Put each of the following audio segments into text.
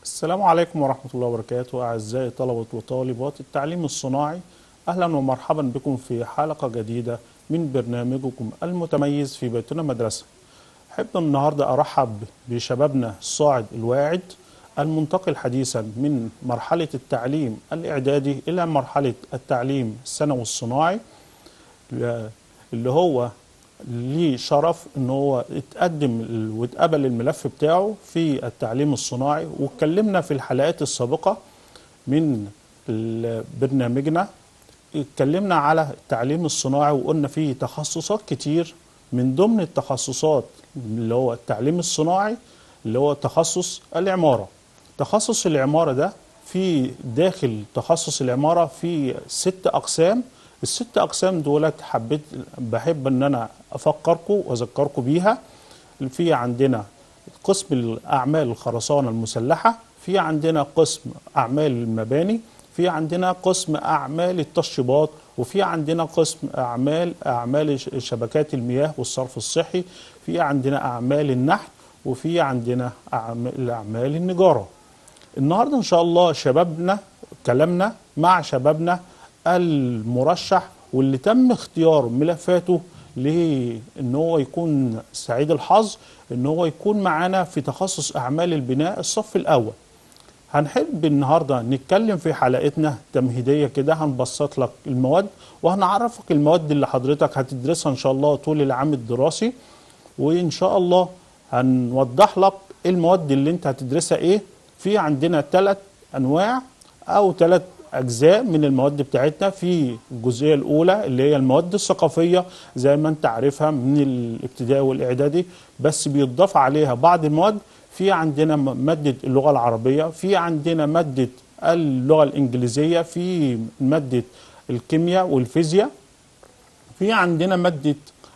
السلام عليكم ورحمة الله وبركاته أعزائي طلبة وطالبات التعليم الصناعي أهلا ومرحبا بكم في حلقة جديدة من برنامجكم المتميز في بيتنا مدرسة أحب النهاردة أرحب بشبابنا الصاعد الواعد المنتقل حديثا من مرحلة التعليم الإعدادي إلى مرحلة التعليم الثانوي الصناعي اللي هو ليه شرف ان هو اتقدم ال- واتقبل الملف بتاعه في التعليم الصناعي واتكلمنا في الحلقات السابقة من ال- برنامجنا اتكلمنا على التعليم الصناعي وقلنا فيه تخصصات كتير من ضمن التخصصات اللي هو التعليم الصناعي اللي هو تخصص العمارة تخصص العمارة ده في داخل تخصص العمارة في ست أقسام الست أقسام دولت حبيت بحب إن أنا أفكركم وأذكركم بيها في عندنا قسم الأعمال الخرسانة المسلحة في عندنا قسم أعمال المباني في عندنا قسم أعمال التشطيبات وفي عندنا قسم أعمال أعمال ش- شبكات المياه والصرف الصحي في عندنا أعمال النحت وفي عندنا أعمال أعمال النجارة النهارده ان شاء الله شبابنا كلامنا مع شبابنا المرشح واللي تم اختيار ملفاته لان هو يكون سعيد الحظ ان هو يكون معانا في تخصص اعمال البناء الصف الاول هنحب النهارده نتكلم في حلقتنا تمهيديه كده هنبسط لك المواد وهنعرفك المواد اللي حضرتك هتدرسها ان شاء الله طول العام الدراسي وان شاء الله هنوضح لك المواد اللي انت هتدرسها ايه في عندنا ثلاث انواع او ثلاث اجزاء من المواد بتاعتنا في الجزئيه الاولى اللي هي المواد الثقافيه زي ما انت عارفها من الابتدائي والاعدادي بس بيضاف عليها بعض المواد في عندنا م- ماده اللغه العربيه في عندنا ماده اللغه الانجليزيه في ماده الكيمياء والفيزياء في عندنا مادة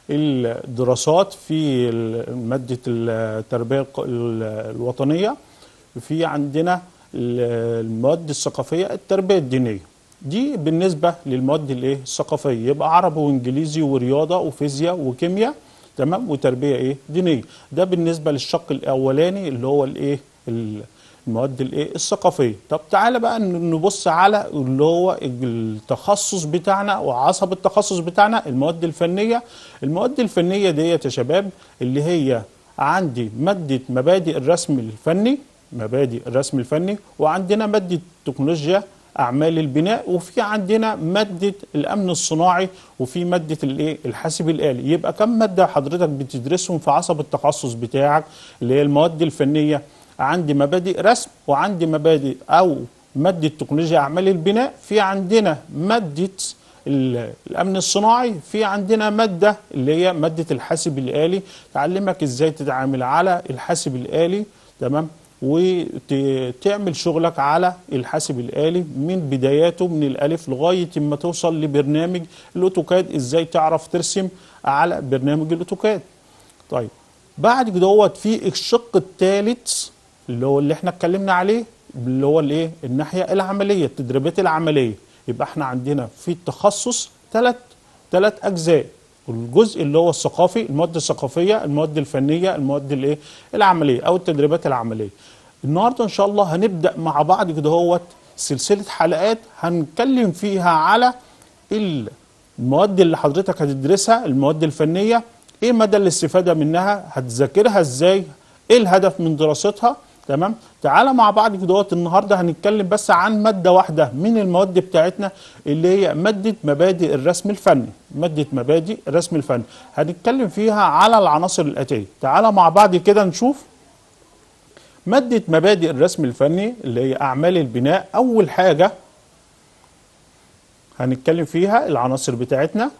الدراسات في ال- مادة التربية الق- ال- الوطنية في عندنا ال- المواد الثقافية التربية الدينية دي بالنسبة للمواد الايه الثقافية يبقى عربي وانجليزي ورياضة وفيزياء وكيمياء تمام وتربية ايه دينية ده بالنسبة للشق الاولاني اللي هو الايه ال- المواد الايه الثقافيه طب تعالى بقى ن- نبص على اللي هو التخصص بتاعنا وعصب التخصص بتاعنا المواد الفنيه المواد الفنيه ديت يا شباب اللي هي عندي ماده مبادئ الرسم الفني مبادئ الرسم الفني وعندنا ماده تكنولوجيا اعمال البناء وفي عندنا ماده الامن الصناعي وفي ماده الايه الحاسب الالي يبقى كم ماده حضرتك بتدرسهم في عصب التخصص بتاعك اللي هي المواد الفنيه عندي مبادئ رسم وعندي مبادئ او ماده تكنولوجيا اعمال البناء في عندنا ماده ال- الامن الصناعي في عندنا ماده اللي هي ماده الحاسب الالي تعلمك ازاي تتعامل على الحاسب الالي تمام وتعمل شغلك على الحاسب الالي من بداياته من الالف لغايه ما توصل لبرنامج الاوتوكاد ازاي تعرف ترسم على برنامج الاوتوكاد طيب بعد كده هوت في الشق الثالث اللي هو اللي احنا اتكلمنا عليه اللي هو الايه الناحيه العمليه التدريبات العمليه يبقى احنا عندنا في التخصص ثلاث ثلاث اجزاء الجزء اللي هو الثقافي المواد الثقافيه المواد الفنيه المواد الايه العمليه او التدريبات العمليه النهارده ان شاء الله هنبدا مع بعض كده هوت سلسله حلقات هنتكلم فيها على ال المواد اللي حضرتك هتدرسها المواد الفنية ايه مدى الاستفادة منها هتذاكرها ازاي ايه الهدف من دراستها تمام تعالى مع بعض كده وقت النهارده هنتكلم بس عن مادة واحدة من المواد بتاعتنا اللي هي مادة مبادئ الرسم الفني مادة مبادئ الرسم الفني هنتكلم فيها على العناصر الآتية تعالى مع بعض كده نشوف مادة مبادئ الرسم الفني اللي هي أعمال البناء أول حاجة هنتكلم فيها العناصر بتاعتنا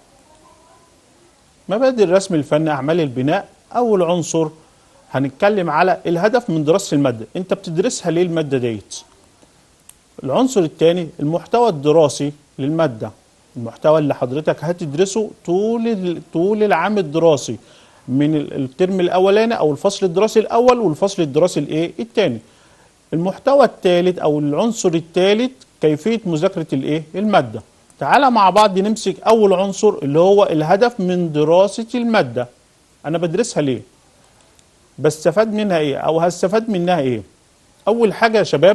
مبادئ الرسم الفني أعمال البناء أول عنصر هنتكلم على الهدف من دراسة المادة أنت بتدرسها ليه المادة ديت العنصر الثاني المحتوى الدراسي للمادة المحتوى اللي حضرتك هتدرسه طول ال- طول العام الدراسي من ال- الترم الاولاني او الفصل الدراسي الاول والفصل الدراسي الايه الثاني المحتوى الثالث او العنصر الثالث كيفيه مذاكره الايه الماده تعالى مع بعض نمسك اول عنصر اللي هو الهدف من دراسه الماده انا بدرسها ليه بستفاد منها ايه او هستفاد منها ايه اول حاجه يا شباب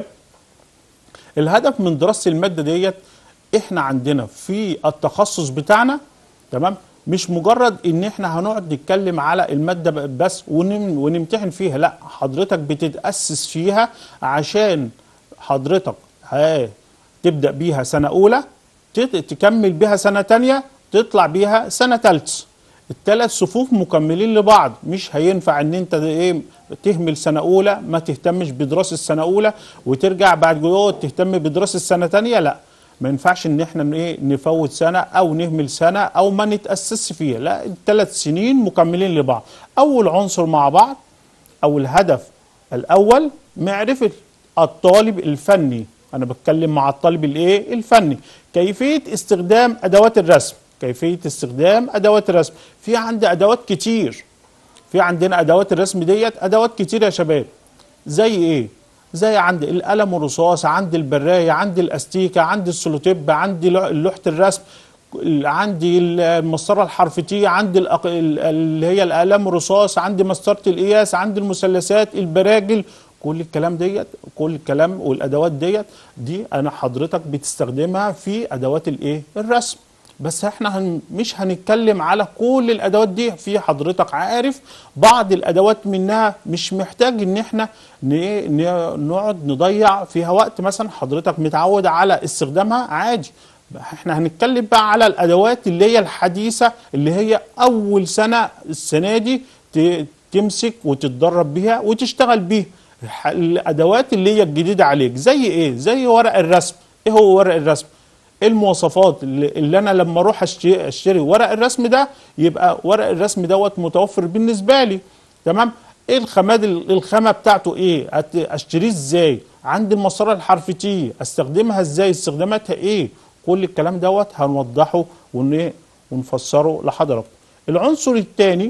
الهدف من دراسه الماده ديت احنا عندنا في التخصص بتاعنا تمام مش مجرد ان احنا هنقعد نتكلم على الماده ب- بس ونم ونمتحن فيها لا حضرتك بتتاسس فيها عشان حضرتك ها تبدا بيها سنه اولى تت- تكمل بيها سنه تانية تطلع بيها سنه تالتة الثلاث صفوف مكملين لبعض مش هينفع ان انت ايه تهمل سنه اولى ما تهتمش بدراسه سنه اولى وترجع بعد كده تهتم بدراسه سنه تانية لا ما ينفعش ان احنا ايه نفوت سنه او نهمل سنه او ما نتاسسش فيها لا الثلاث سنين مكملين لبعض اول عنصر مع بعض او الهدف الاول معرفه الطالب الفني انا بتكلم مع الطالب الايه الفني كيفيه استخدام ادوات الرسم كيفيه استخدام ادوات الرسم في عندي ادوات كتير في عندنا ادوات الرسم ديت ادوات كتير يا شباب زي ايه زي عندي القلم الرصاص عندي البرايه عندي الاستيكه عندي السلوتيب عندي لوح- لوحه الرسم ال- عندي المسطره الحرف تي عندي الأق- ال- اللي هي الاقلام الرصاص عندي مسطره القياس عندي المثلثات البراجل كل الكلام ديت كل الكلام والادوات ديت دي انا حضرتك بتستخدمها في ادوات الايه الرسم بس احنا هن مش هنتكلم على كل الادوات دي في حضرتك عارف بعض الادوات منها مش محتاج ان احنا ن- ن- نقعد نضيع فيها وقت مثلا حضرتك متعود على استخدامها عادي احنا هنتكلم بقى على الادوات اللي هي الحديثه اللي هي اول سنه السنه دي ت- تمسك وتتدرب بيها وتشتغل بيها الح- الادوات اللي هي الجديده عليك زي ايه زي ورق الرسم ايه هو ورق الرسم ايه المواصفات اللي, اللي انا لما اروح اشتري, اشتري ورق الرسم ده يبقى ورق الرسم دوت متوفر بالنسبه لي تمام ايه الخامات ال- الخامه بتاعته ايه أت- اشتريه ازاي عندي المسطره الحرف تي استخدمها ازاي استخداماتها ايه كل الكلام دوت هنوضحه ون- ونفسره لحضراتكم العنصر الثاني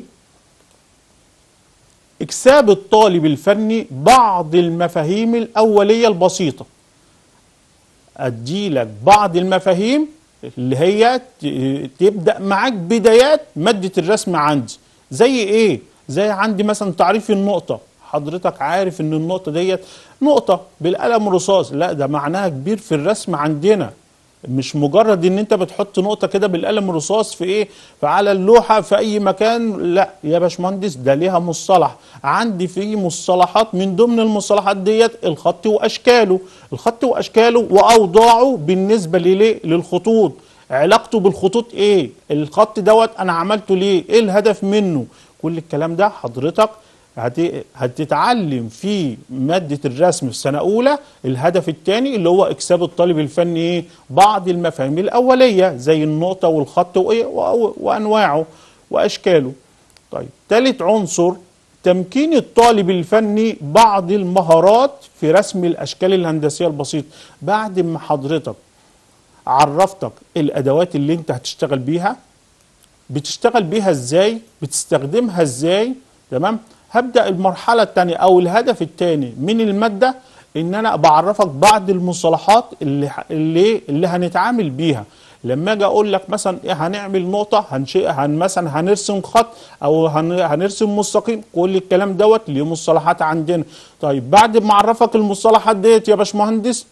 اكساب الطالب الفني بعض المفاهيم الاوليه البسيطه اديلك بعض المفاهيم اللي هي ت- تبدا معاك بدايات ماده الرسم عندي زي ايه زي عندي مثلا تعريف النقطه حضرتك عارف ان النقطه ديت نقطه بالقلم الرصاص لا ده معناها كبير في الرسم عندنا مش مجرد ان انت بتحط نقطه كده بالقلم الرصاص في ايه فعلى اللوحه في اي مكان لا يا باشمهندس ده ليها مصطلح عندي في مصطلحات من ضمن المصطلحات ديت الخط واشكاله الخط واشكاله واوضاعه بالنسبه لليه للخطوط علاقته بالخطوط ايه الخط دوت انا عملته ليه ايه الهدف منه كل الكلام ده حضرتك هت- هتتعلم في مادة الرسم في سنة أولى الهدف الثاني اللي هو إكساب الطالب الفني إيه؟ بعض المفاهيم الأولية زي النقطة والخط وإيه و- وأنواعه وأشكاله طيب ثالث عنصر تمكين الطالب الفني بعض المهارات في رسم الأشكال الهندسية البسيطة بعد ما حضرتك عرفتك الأدوات اللي أنت هتشتغل بيها بتشتغل بيها ازاي بتستخدمها ازاي تمام هبدا المرحله الثانيه او الهدف الثاني من الماده ان انا بعرفك بعض المصطلحات اللي ح- اللي اللي هنتعامل بيها لما اجي اقول لك مثلا ايه هنعمل نقطه هنشئ هن مثلا هنرسم خط او هن هنرسم مستقيم كل الكلام دوت ليه مصطلحات عندنا طيب بعد ما اعرفك المصطلحات ديت يا باشمهندس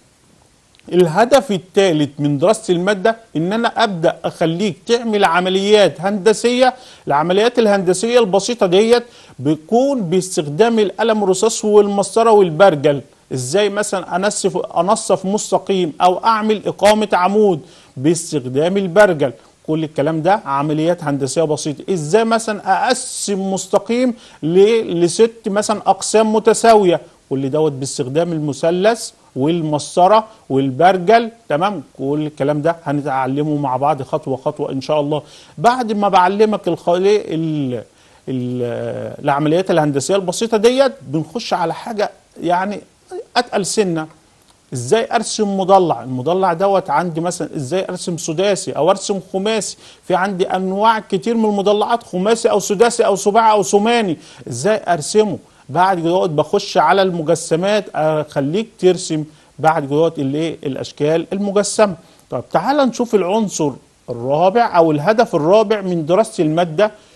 الهدف الثالث من دراسة المادة ان انا ابدأ اخليك تعمل عمليات هندسية العمليات الهندسية البسيطة ديت بتكون باستخدام القلم الرصاص والمسطرة والبرجل ازاي مثلا انسف انصف مستقيم او اعمل اقامة عمود باستخدام البرجل كل الكلام ده عمليات هندسيه بسيطه ازاي مثلا اقسم مستقيم ل- لست مثلا اقسام متساويه كل دوت باستخدام المثلث والمسطره والبرجل تمام كل الكلام ده هنتعلمه مع بعض خطوه خطوه ان شاء الله بعد ما بعلمك الخ... ال... ال... العمليات الهندسيه البسيطه ديت بنخش على حاجه يعني اتقل سنه ازاي ارسم مضلع المضلع دوت عندي مثلا ازاي ارسم سداسي او ارسم خماسي في عندي انواع كتير من المضلعات خماسي او سداسي او سباعي او ثماني ازاي ارسمه بعد كده بخش على المجسمات اخليك ترسم بعد كده الايه الاشكال المجسمه طب تعال نشوف العنصر الرابع او الهدف الرابع من دراسه الماده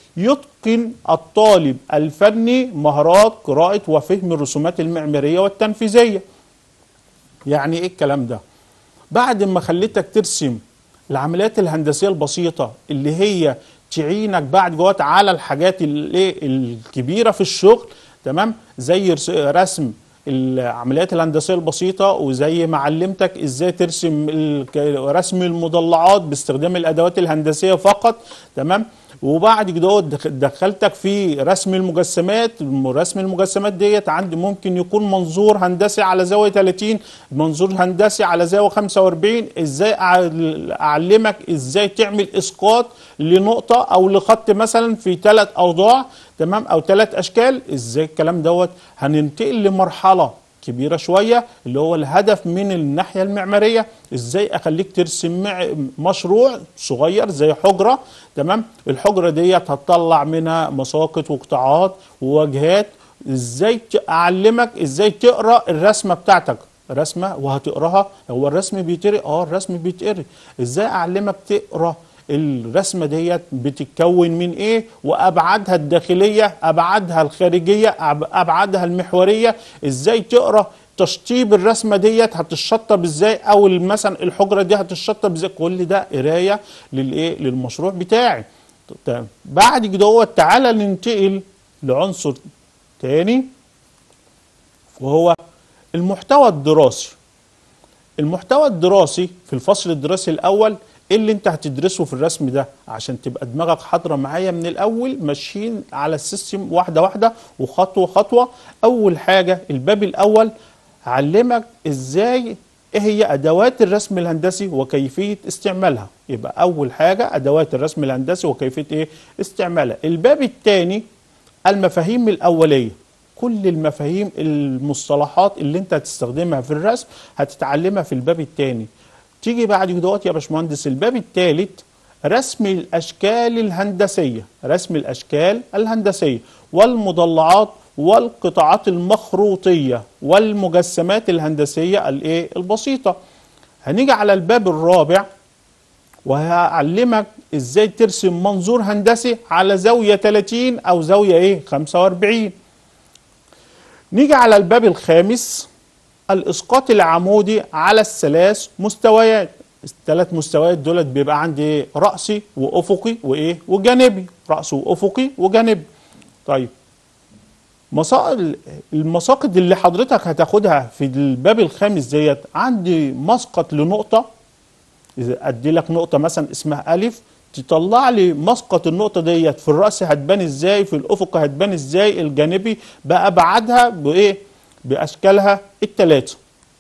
يتقن الطالب الفني مهارات قراءة وفهم الرسومات المعمارية والتنفيذية يعني ايه الكلام ده بعد ما خليتك ترسم العمليات الهندسية البسيطة اللي هي تعينك بعد جوات على الحاجات الايه الكبيرة في الشغل تمام زي رس- رسم العمليات الهندسيه البسيطه وزي ما علمتك ازاي ترسم الك- رسم المضلعات باستخدام الادوات الهندسيه فقط تمام وبعد كده دخ- دخلتك في رسم المجسمات رسم المجسمات ديت عندي ممكن يكون منظور هندسي على زاويه 30 منظور هندسي على زاويه 45 ازاي أع- اعلمك ازاي تعمل اسقاط لنقطه او لخط مثلا في ثلاث اوضاع تمام او ثلاث اشكال ازاي الكلام دوت هننتقل لمرحله كبيره شويه اللي هو الهدف من الناحيه المعماريه ازاي اخليك ترسم مع مشروع صغير زي حجره تمام الحجره ديت هتطلع منها مساقط وقطاعات وواجهات ازاي ت- اعلمك ازاي تقرا الرسمه بتاعتك رسمه وهتقراها هو الرسم بيتقري اه الرسم بيتقري ازاي اعلمك تقرا الرسمه ديت بتتكون من ايه وابعادها الداخليه ابعادها الخارجيه أب- ابعادها المحوريه ازاي تقرا تشطيب الرسمه ديت هتشطب ازاي او مثلا الحجره دي هتشطب ازاي كل ده قرايه للايه للمشروع بتاعي تمام بعد كده هو تعالى ننتقل لعنصر تاني وهو المحتوى الدراسي المحتوى الدراسي في الفصل الدراسي الاول ايه اللي انت هتدرسه في الرسم ده عشان تبقى دماغك حاضره معايا من الاول ماشيين على السيستم واحده واحده وخطوه خطوه اول حاجه الباب الاول هعلمك ازاي ايه هي ادوات الرسم الهندسي وكيفيه استعمالها يبقى اول حاجه ادوات الرسم الهندسي وكيفيه ايه استعمالها الباب الثاني المفاهيم الاوليه كل المفاهيم المصطلحات اللي انت هتستخدمها في الرسم هتتعلمها في الباب الثاني تيجي بعد كده يا باشمهندس الباب الثالث رسم الاشكال الهندسيه رسم الاشكال الهندسيه والمضلعات والقطاعات المخروطيه والمجسمات الهندسيه الايه البسيطه هنيجي على الباب الرابع وهعلمك ازاي ترسم منظور هندسي على زاويه 30 او زاويه ايه 45 نيجي على الباب الخامس الاسقاط العمودي على الثلاث مستويات الثلاث مستويات دولت بيبقى عندي ايه راسي وافقي وايه وجانبي راس وافقي وجانبي طيب مسا- المساقط اللي حضرتك هتاخدها في الباب الخامس ديت عندي مسقط لنقطه اذا ادي لك نقطه مثلا اسمها الف تطلع لي مسقط النقطه ديت في الراس هتبان ازاي في الافق هتبان ازاي الجانبي بابعادها بايه باشكالها الثلاثه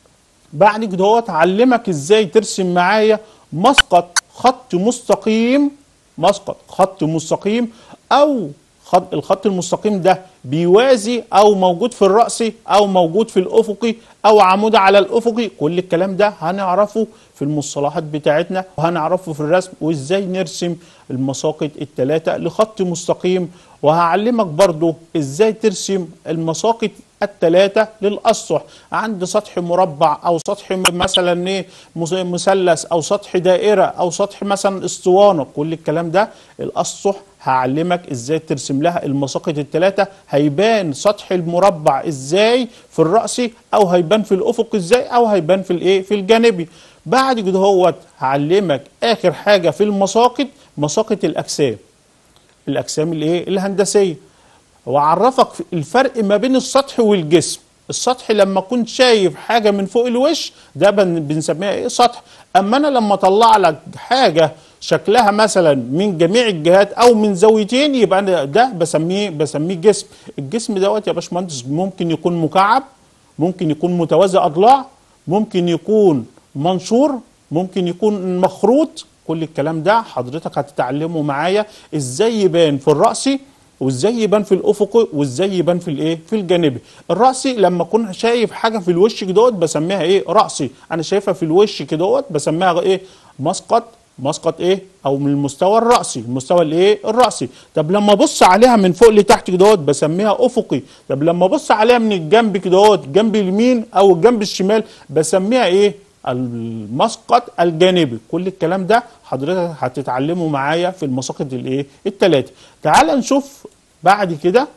بعد كده هو تعلمك ازاي ترسم معايا مسقط خط مستقيم مسقط خط مستقيم او خط الخط المستقيم ده بيوازي او موجود في الرأسي او موجود في الافقي او عمود على الافقي كل الكلام ده هنعرفه في المصطلحات بتاعتنا وهنعرفه في الرسم وازاي نرسم المساقط الثلاثة لخط مستقيم وهعلمك برضو ازاي ترسم المساقط الثلاثة للأسطح عند سطح مربع أو سطح مثلا إيه مس- مثلث أو سطح دائرة أو سطح مثلا اسطوانة كل الكلام ده الأسطح هعلمك ازاي ترسم لها المساقط الثلاثة هيبان سطح المربع ازاي في الرأسي أو هيبان في الأفق ازاي أو هيبان في الإيه في الجانبي بعد كده هو هعلمك آخر حاجة في المساقط مساقط الأجسام الأجسام الإيه الهندسية واعرفك في الفرق ما بين السطح والجسم السطح لما كنت شايف حاجه من فوق الوش ده بن- بنسميها ايه سطح اما انا لما اطلع لك حاجه شكلها مثلا من جميع الجهات او من زاويتين يبقى أنا ده بسميه بسميه جسم الجسم دوت يا باشمهندس ممكن يكون مكعب ممكن يكون متوازي اضلاع ممكن يكون منشور ممكن يكون مخروط كل الكلام ده حضرتك هتتعلمه معايا ازاي يبان في الرأسي وازاي يبان في الافقي وازاي يبان في الايه في الجانبي الراسي لما اكون شايف حاجه في الوش كدهوت بسميها ايه راسي انا شايفها في الوش كدهوت بسميها ايه مسقط مسقط ايه او من المستوى الراسي المستوى الايه الراسي طب لما ابص عليها من فوق لتحت كدهوت بسميها افقي طب لما ابص عليها من الجنب كدهوت جنب اليمين او الجنب الشمال بسميها ايه المسقط الجانبي كل الكلام ده حضرتك هتتعلمه معايا في المساقط الايه الثلاثه تعال نشوف بعد كده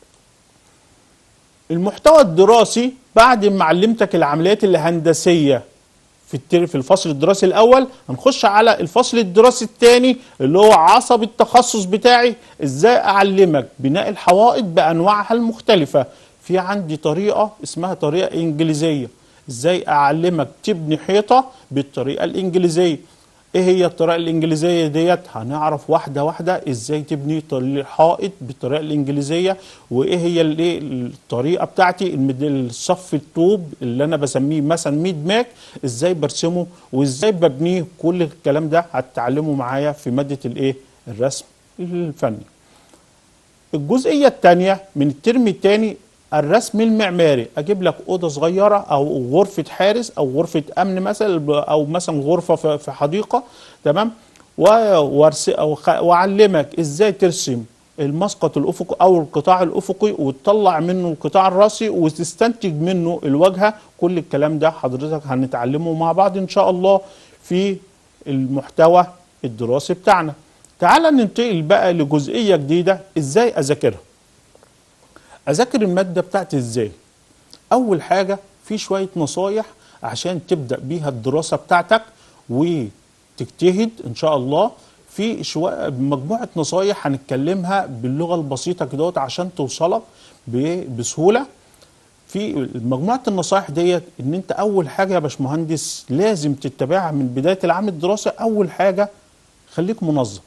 المحتوى الدراسي بعد ما علمتك العمليات الهندسيه في التر- في الفصل الدراسي الاول هنخش على الفصل الدراسي الثاني اللي هو عصب التخصص بتاعي ازاي اعلمك بناء الحوائط بانواعها المختلفه في عندي طريقه اسمها طريقه انجليزيه ازاي اعلمك تبني حيطه بالطريقه الانجليزيه ايه هي الطريقه الانجليزيه ديت هنعرف واحده واحده ازاي تبني طريق حائط بالطريقه الانجليزيه وايه هي الايه الطريقه بتاعتي المد- الصف الطوب اللي انا بسميه مثلا ميد ماك ازاي برسمه وازاي ببنيه كل الكلام ده هتتعلمه معايا في ماده الايه الرسم الفني الجزئيه الثانيه من الترم الثاني الرسم المعماري اجيب لك اوضه صغيره او غرفه حارس او غرفه امن مثلا او مثلا غرفه في في حديقه تمام و- وأرس- أو خ- واعلمك ازاي ترسم المسقط الافقي او القطاع الافقي وتطلع منه القطاع الراسي وتستنتج منه الواجهه كل الكلام ده حضرتك هنتعلمه مع بعض ان شاء الله في المحتوى الدراسي بتاعنا تعال ننتقل بقى لجزئيه جديده ازاي اذاكرها اذاكر الماده بتاعتي ازاي اول حاجه في شويه نصايح عشان تبدا بيها الدراسه بتاعتك وتجتهد ان شاء الله في شويه مجموعه نصايح هنتكلمها باللغه البسيطه كده عشان توصلك ب- بسهوله في مجموعه النصائح ديت ان انت اول حاجه يا باشمهندس لازم تتبعها من بدايه العام الدراسي اول حاجه خليك منظم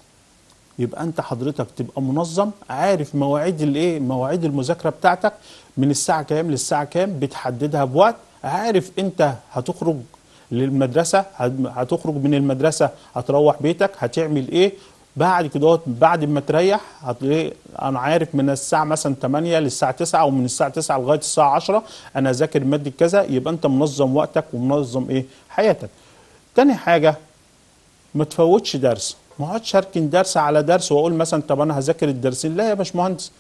يبقى انت حضرتك تبقى منظم عارف مواعيد الايه مواعيد المذاكره بتاعتك من الساعه كام للساعه كام بتحددها بوقت عارف انت هتخرج للمدرسه هت- هتخرج من المدرسه هتروح بيتك هتعمل ايه بعد كده بعد ما تريح هتلاقي انا عارف من الساعه مثلا 8 للساعه 9 او من الساعه 9 لغايه الساعه 10 انا اذاكر ماده كذا يبقى انت منظم وقتك ومنظم ايه حياتك تاني حاجه ما تفوتش درس ما اقعدش اركن درس على درس واقول مثلا طب انا هذاكر الدرسين لا يا باشمهندس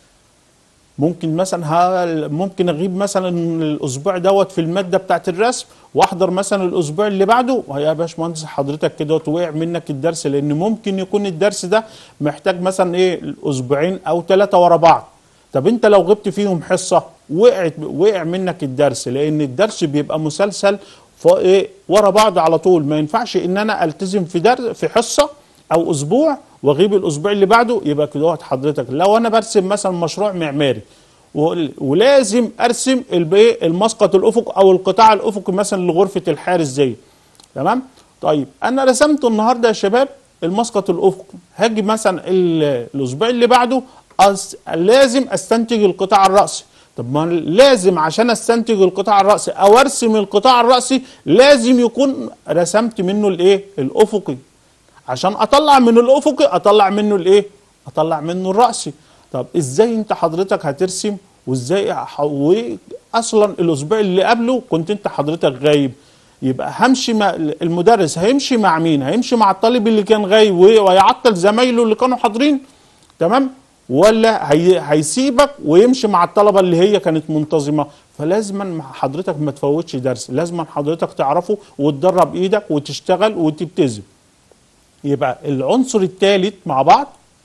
ممكن مثلا ها ممكن اغيب مثلا الاسبوع دوت في الماده بتاعت الرسم واحضر مثلا الاسبوع اللي بعده يا باشمهندس حضرتك كده وقع منك الدرس لان ممكن يكون الدرس ده محتاج مثلا ايه اسبوعين او ثلاثه ورا بعض طب انت لو غبت فيهم حصه وقعت وقع منك الدرس لان الدرس بيبقى مسلسل ف- ايه ورا بعض على طول ما ينفعش ان انا التزم في درس في حصه او اسبوع واغيب الاسبوع اللي بعده يبقى كده وقت حضرتك لو انا برسم مثلا مشروع معماري و- ولازم ارسم البي- المسقط الافق او القطاع الافقي مثلا لغرفه الحارس زي تمام طيب انا رسمت النهارده يا شباب المسقط الافقي هاجي مثلا ال- الاسبوع اللي بعده أس... لازم استنتج القطاع الراسي طب ما لازم عشان استنتج القطاع الراسي او ارسم القطاع الراسي لازم يكون رسمت منه الايه الافقي عشان اطلع من الافقي اطلع منه الايه اطلع منه الراسي طب ازاي انت حضرتك هترسم وازاي ح- واصلا الاسبوع اللي قبله كنت انت حضرتك غايب يبقى همشي مع المدرس هيمشي مع مين هيمشي مع الطالب اللي كان غايب وي- ويعطل زمايله اللي كانوا حاضرين تمام ولا هي هيسيبك ويمشي مع الطلبه اللي هي كانت منتظمه فلازما حضرتك ما تفوتش درس لازما حضرتك تعرفه وتدرب ايدك وتشتغل وتبتذل يبقى العنصر الثالث مع بعض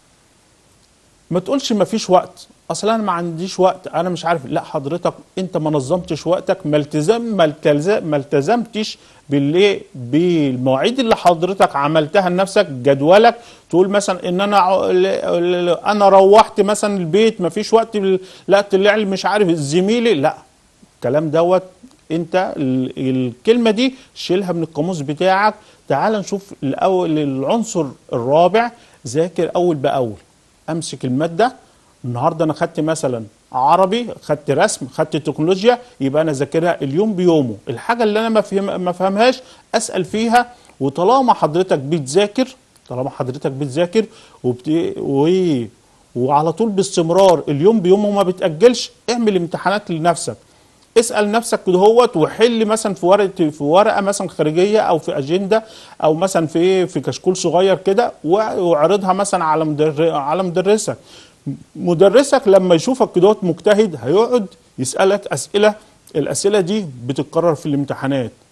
ما تقولش ما فيش وقت اصلا انا ما عنديش وقت انا مش عارف لا حضرتك انت ما نظمتش وقتك ما التزم ما التزم ما التزمتش باللي بالمواعيد اللي حضرتك عملتها لنفسك جدولك تقول مثلا ان انا ع- ل- ل- انا روحت مثلا البيت ما فيش وقت ل- لا طلع لي مش عارف زميلي لا الكلام دوت انت ال- الكلمه دي شيلها من القاموس بتاعك تعال نشوف الاول العنصر الرابع ذاكر اول باول امسك الماده النهارده انا خدت مثلا عربي خدت رسم خدت تكنولوجيا يبقى انا ذاكرها اليوم بيومه الحاجه اللي انا ما فهم ما فهمهاش اسال فيها وطالما حضرتك بتذاكر طالما حضرتك بتذاكر وبت... و... وعلى طول باستمرار اليوم بيومه ما بتاجلش اعمل امتحانات لنفسك اسال نفسك كده هوت وحل مثلا في ورقه في ورقه مثلا خارجيه او في اجنده او مثلا في في كشكول صغير كده واعرضها مثلا على مدر على مدرسك مدرسك لما يشوفك كده هوت مجتهد هيقعد يسالك اسئله الاسئله دي بتتكرر في الامتحانات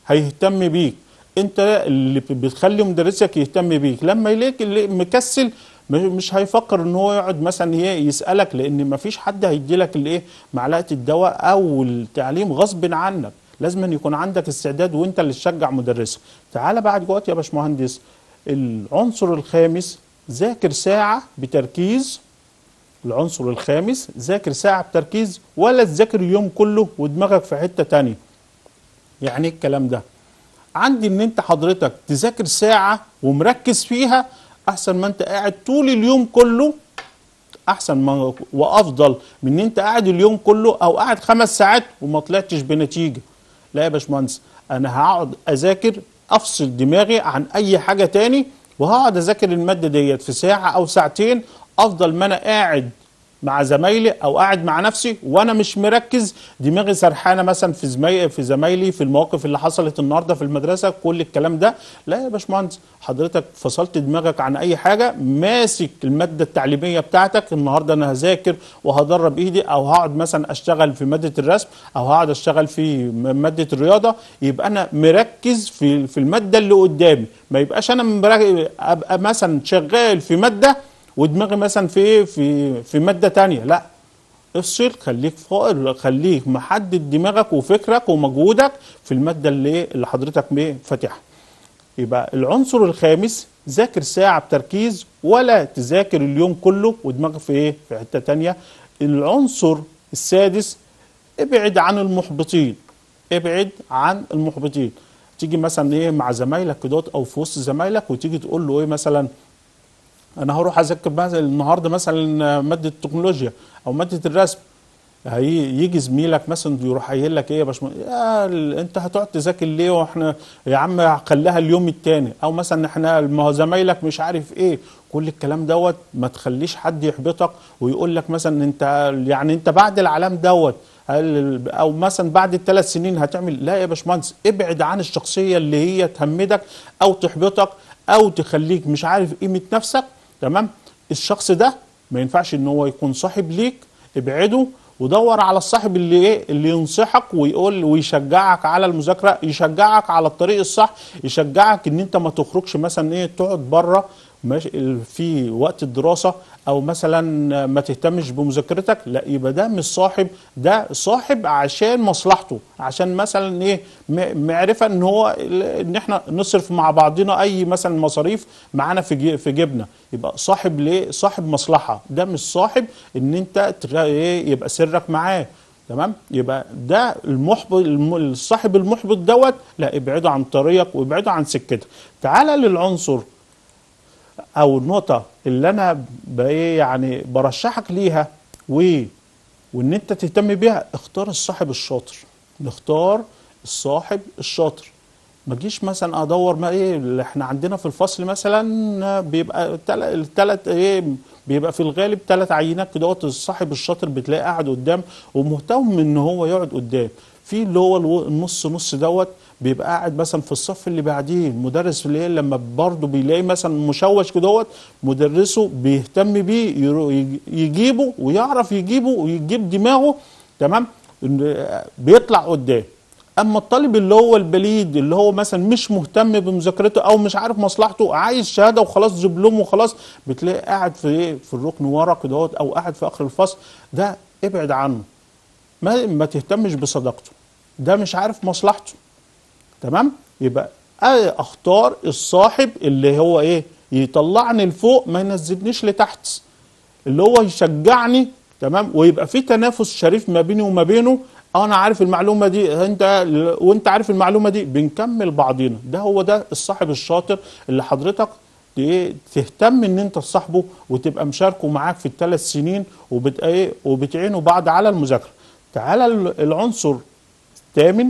هيهتم بيك انت اللي بتخلي مدرسك يهتم بيك لما يلاقيك اللي مكسل م- مش هيفكر ان هو يقعد مثلا ايه يسالك لان مفيش حد هيدي لك الايه معلقه الدواء او التعليم غصب عنك لازم أن يكون عندك استعداد وانت اللي تشجع مدرسك تعالى بعد جوات يا باشمهندس العنصر الخامس ذاكر ساعه بتركيز العنصر الخامس ذاكر ساعه بتركيز ولا تذاكر اليوم كله ودماغك في حته تانية يعني ايه الكلام ده عندي ان انت حضرتك تذاكر ساعة ومركز فيها احسن ما انت قاعد طول اليوم كله احسن ما وافضل من ان انت قاعد اليوم كله او قاعد خمس ساعات وما طلعتش بنتيجة لا يا باشمهندس انا هقعد اذاكر افصل دماغي عن اي حاجة تاني وهقعد اذاكر المادة ديت في ساعة او ساعتين افضل ما انا قاعد مع زمايلي او قاعد مع نفسي وانا مش مركز دماغي سرحانه مثلا في زمايلي في زمايلي في المواقف اللي حصلت النهارده في المدرسه كل الكلام ده لا يا باشمهندس حضرتك فصلت دماغك عن اي حاجه ماسك الماده التعليميه بتاعتك النهارده انا هذاكر وهدرب ايدي او هقعد مثلا اشتغل في ماده الرسم او هقعد اشتغل في م- ماده الرياضه يبقى انا مركز في في الماده اللي قدامي ما يبقاش انا مرا- ابقى مثلا شغال في ماده ودماغي مثلا في ايه في في ماده تانية لا افصل خليك فائر خليك محدد دماغك وفكرك ومجهودك في الماده اللي إيه؟ اللي حضرتك ايه فاتحها يبقى العنصر الخامس ذاكر ساعة بتركيز ولا تذاكر اليوم كله ودماغك في ايه في حتة تانية العنصر السادس ابعد عن المحبطين ابعد عن المحبطين تيجي مثلا ايه مع زمايلك كده او في وسط زمايلك وتيجي تقول له ايه مثلا انا هروح اذاكر مثلا النهارده مثلا ماده التكنولوجيا او ماده الرسم هي يجي زميلك مثلا يروح قايل لك ايه يا باشمهندس يا ال- انت هتقعد تذاكر ليه واحنا يا عم خليها اليوم التاني او مثلا احنا ما هو زمايلك مش عارف ايه كل الكلام دوت ما تخليش حد يحبطك ويقول لك مثلا انت يعني انت بعد العلام دوت هل- او مثلا بعد الثلاث سنين هتعمل لا يا باشمهندس ابعد عن الشخصيه اللي هي تهمدك او تحبطك او تخليك مش عارف قيمه نفسك تمام الشخص ده ما ينفعش ان هو يكون صاحب ليك ابعده ودور على الصاحب اللي ايه اللي ينصحك ويقول ويشجعك على المذاكره يشجعك على الطريق الصح يشجعك ان انت ما تخرجش مثلا ايه تقعد بره ماشي في وقت الدراسه او مثلا ما تهتمش بمذاكرتك لا يبقى ده مش صاحب ده صاحب عشان مصلحته عشان مثلا ايه م- معرفه ان هو ال- ان احنا نصرف مع بعضنا اي مثلا مصاريف معانا في جي- في جيبنا يبقى صاحب ليه صاحب مصلحه ده مش صاحب ان انت تر- ايه يبقى سرك معاه تمام يبقى ده المحبط الم- الصاحب المحبط دوت لا ابعده عن طريقك وابعده عن سكتك تعالى للعنصر او النقطه اللي انا بايه يعني برشحك ليها و وان انت تهتم بيها اختار الصاحب الشاطر نختار الصاحب الشاطر ما تجيش مثلا ادور ما ايه اللي احنا عندنا في الفصل مثلا بيبقى الثلاث ايه بيبقى في الغالب ثلاث عينات كده الصاحب الشاطر بتلاقيه قاعد قدام ومهتم ان هو يقعد قدام في اللي هو الو- النص نص دوت بيبقى قاعد مثلا في الصف اللي بعديه المدرس اللي هي لما برضه بيلاقي مثلا مشوش كدهوت مدرسه بيهتم بيه يرو- يج- يجيبه ويعرف يجيبه ويجيب دماغه تمام إن- بيطلع قدام اما الطالب اللي هو البليد اللي هو مثلا مش مهتم بمذاكرته او مش عارف مصلحته عايز شهاده وخلاص دبلوم وخلاص بتلاقي قاعد في ايه في الركن ورا كدهوت او قاعد في اخر الفصل ده ابعد عنه ما ما تهتمش بصداقته ده مش عارف مصلحته تمام يبقى أنا اختار الصاحب اللي هو ايه يطلعني لفوق ما ينزلنيش لتحت اللي هو يشجعني تمام ويبقى في تنافس شريف ما بيني وما بينه انا عارف المعلومه دي انت وانت عارف المعلومه دي بنكمل بعضينا ده هو ده الصاحب الشاطر اللي حضرتك ت- تهتم ان انت تصاحبه وتبقى مشاركه معاك في الثلاث سنين وبت ايه وبتعينوا بعض على المذاكره تعالى ال- العنصر الثامن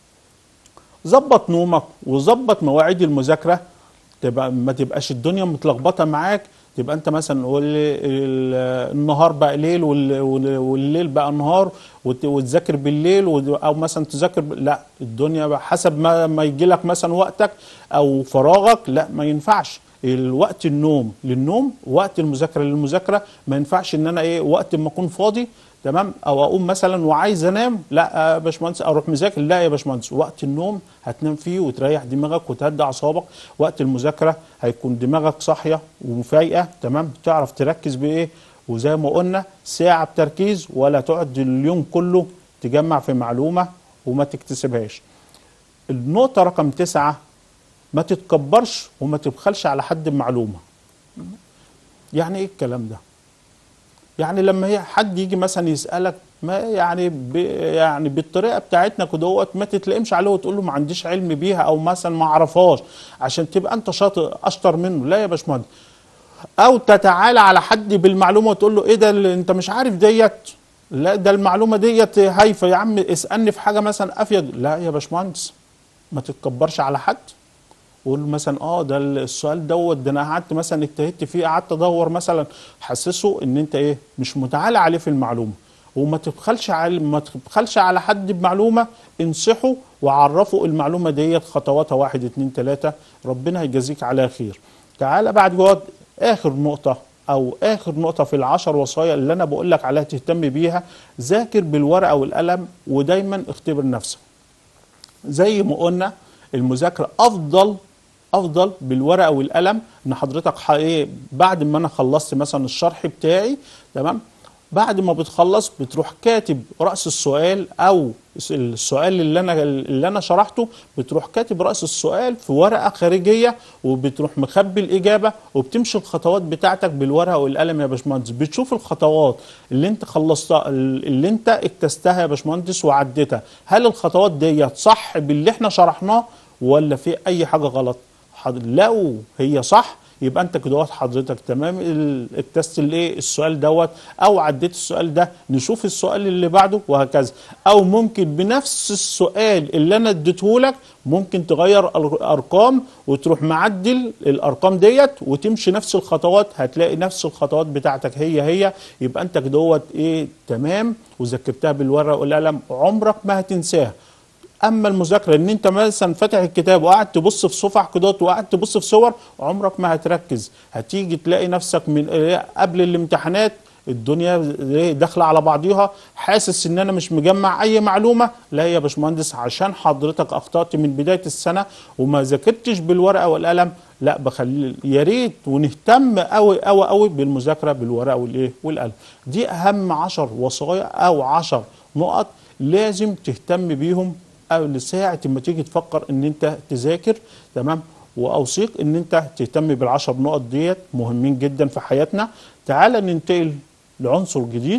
ظبط نومك وظبط مواعيد المذاكره تبقى ما تبقاش الدنيا متلخبطه معاك تبقى انت مثلا قول لي ال- النهار بقى ليل وال- وال- والليل بقى نهار وت- وتذاكر بالليل ود- او مثلا تذاكر ب- لا الدنيا بقى حسب ما ما يجي لك مثلا وقتك او فراغك لا ما ينفعش الوقت النوم للنوم وقت المذاكره للمذاكره ما ينفعش ان انا ايه وقت ما اكون فاضي تمام او اقوم مثلا وعايز انام لا يا باشمهندس اروح مذاكر لا يا باشمهندس وقت النوم هتنام فيه وتريح دماغك وتهدى اعصابك وقت المذاكره هيكون دماغك صاحيه وفايقه تمام تعرف تركز بايه وزي ما قلنا ساعه بتركيز ولا تقعد اليوم كله تجمع في معلومه وما تكتسبهاش النقطه رقم تسعة ما تتكبرش وما تبخلش على حد بمعلومه يعني ايه الكلام ده يعني لما هي حد يجي مثلا يسالك ما يعني ب يعني بالطريقه بتاعتنا كدهوت ما تتلقمش عليه وتقول له ما عنديش علم بيها او مثلا ما اعرفهاش عشان تبقى انت شاطر اشطر منه لا يا باشمهندس او تتعالى على حد بالمعلومه وتقول له ايه ده اللي انت مش عارف ديت لا ده المعلومه ديت هايفه يا عم اسالني في حاجه مثلا افيد لا يا باشمهندس ما تتكبرش على حد وقول له مثلا اه ده السؤال دوت ده انا قعدت مثلا اجتهدت فيه قعدت ادور مثلا حسسه ان انت ايه مش متعالى عليه في المعلومه وما تبخلش على ما تبخلش على حد بمعلومه انصحه وعرفه المعلومه ديت خطواتها واحد اتنين تلاته ربنا هيجازيك على خير. تعالى بعد جواد اخر نقطه او اخر نقطه في العشر وصايا اللي انا بقول لك عليها تهتم بيها ذاكر بالورقه والقلم ودايما اختبر نفسك. زي ما قلنا المذاكره افضل افضل بالورقه والقلم ان حضرتك ايه بعد ما انا خلصت مثلا الشرح بتاعي تمام بعد ما بتخلص بتروح كاتب راس السؤال او السؤال اللي انا اللي انا شرحته بتروح كاتب راس السؤال في ورقه خارجيه وبتروح مخبي الاجابه وبتمشي الخطوات بتاعتك بالورقه والقلم يا باشمهندس بتشوف الخطوات اللي انت خلصتها اللي انت اكتستها يا باشمهندس وعديتها هل الخطوات ديت صح باللي احنا شرحناه ولا في اي حاجه غلط لو هي صح يبقى انت كده حضرتك تمام التست الايه السؤال دوت او عديت السؤال ده نشوف السؤال اللي بعده وهكذا او ممكن بنفس السؤال اللي انا اديته لك ممكن تغير ارقام وتروح معدل الارقام ديت وتمشي نفس الخطوات هتلاقي نفس الخطوات بتاعتك هي هي يبقى انت كده ايه تمام وذاكرتها بالورقه والقلم عمرك ما هتنساها اما المذاكره ان انت مثلا فاتح الكتاب وقاعد تبص في صفح كده وقاعد تبص في صور عمرك ما هتركز هتيجي تلاقي نفسك من قبل الامتحانات الدنيا داخله على بعضيها حاسس ان انا مش مجمع اي معلومه لا يا باشمهندس عشان حضرتك اخطات من بدايه السنه وما ذاكرتش بالورقه والقلم لا بخلي يا ريت ونهتم قوي قوي قوي بالمذاكره بالورقه والايه والقلم دي اهم 10 وصايا او 10 نقط لازم تهتم بيهم او لساعه ما تيجي تفكر ان انت تذاكر تمام واوصيك ان انت تهتم بالعشر نقط ديت مهمين جدا في حياتنا تعال ننتقل لعنصر جديد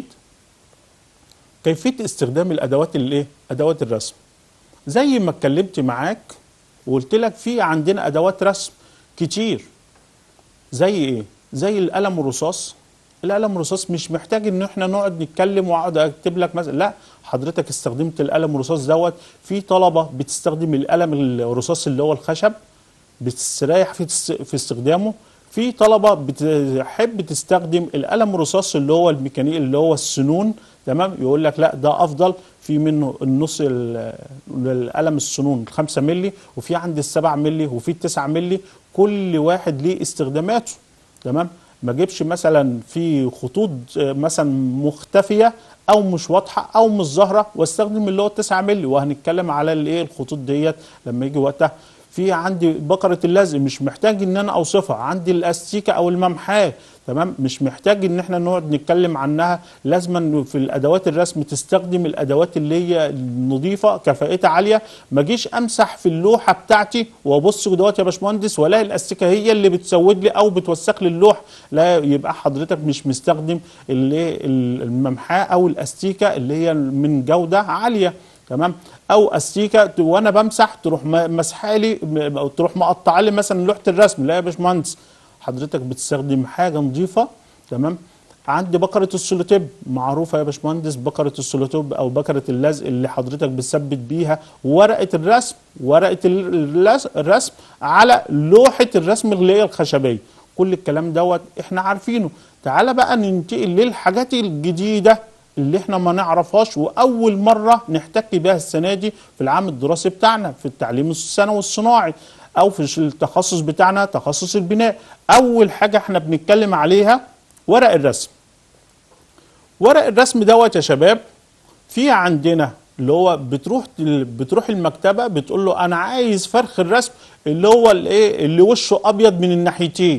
كيفيه استخدام الادوات الايه ادوات الرسم زي ما اتكلمت معاك وقلت لك في عندنا ادوات رسم كتير زي ايه زي القلم الرصاص القلم الرصاص مش محتاج ان احنا نقعد نتكلم واقعد اكتب لك مثلا لا حضرتك استخدمت القلم الرصاص دوت في طلبه بتستخدم القلم الرصاص اللي هو الخشب بتستريح في في استخدامه في طلبه بتحب تستخدم القلم الرصاص اللي هو الميكانيكي اللي هو السنون تمام يقول لك لا ده افضل في منه النص القلم السنون 5 مللي وفي عندي السبع مللي وفي التسعة مللي كل واحد ليه استخداماته تمام ما اجيبش مثلا في خطوط مثلا مختفيه او مش واضحه او مش ظاهره واستخدم اللي هو 9 مللي وهنتكلم على الايه الخطوط ديت لما يجي وقتها في عندي بقره اللزق مش محتاج ان انا اوصفها عندي الاستيكه او الممحاه تمام مش محتاج ان احنا نقعد نتكلم عنها لازما في الادوات الرسم تستخدم الادوات اللي هي نظيفه كفاءتها عاليه ما اجيش امسح في اللوحه بتاعتي وابص دوت يا باشمهندس والاقي الاستيكه هي اللي بتسود لي او بتوسخ لي اللوح لا يبقى حضرتك مش مستخدم اللي الممحاه او الاستيكه اللي هي من جوده عاليه تمام او استيكه وانا بمسح تروح مسحه لي تروح مقطعه لي مثلا لوحه الرسم لا يا باشمهندس حضرتك بتستخدم حاجه نظيفه تمام عندي بكره السولوتيب معروفه يا باشمهندس بكره السولوتيب او بكره اللزق اللي حضرتك بتثبت بيها ورقه الرسم ورقه الرسم على لوحه الرسم اللي هي الخشبيه كل الكلام دوت احنا عارفينه تعالى بقى ننتقل للحاجات الجديده اللي احنا ما نعرفهاش واول مره نحتك بها السنه دي في العام الدراسي بتاعنا في التعليم الثانوي الصناعي او في التخصص بتاعنا تخصص البناء اول حاجه احنا بنتكلم عليها ورق الرسم ورق الرسم دوت يا شباب في عندنا اللي هو بتروح بتروح المكتبه بتقول له انا عايز فرخ الرسم اللي هو الايه اللي وشه ابيض من الناحيتين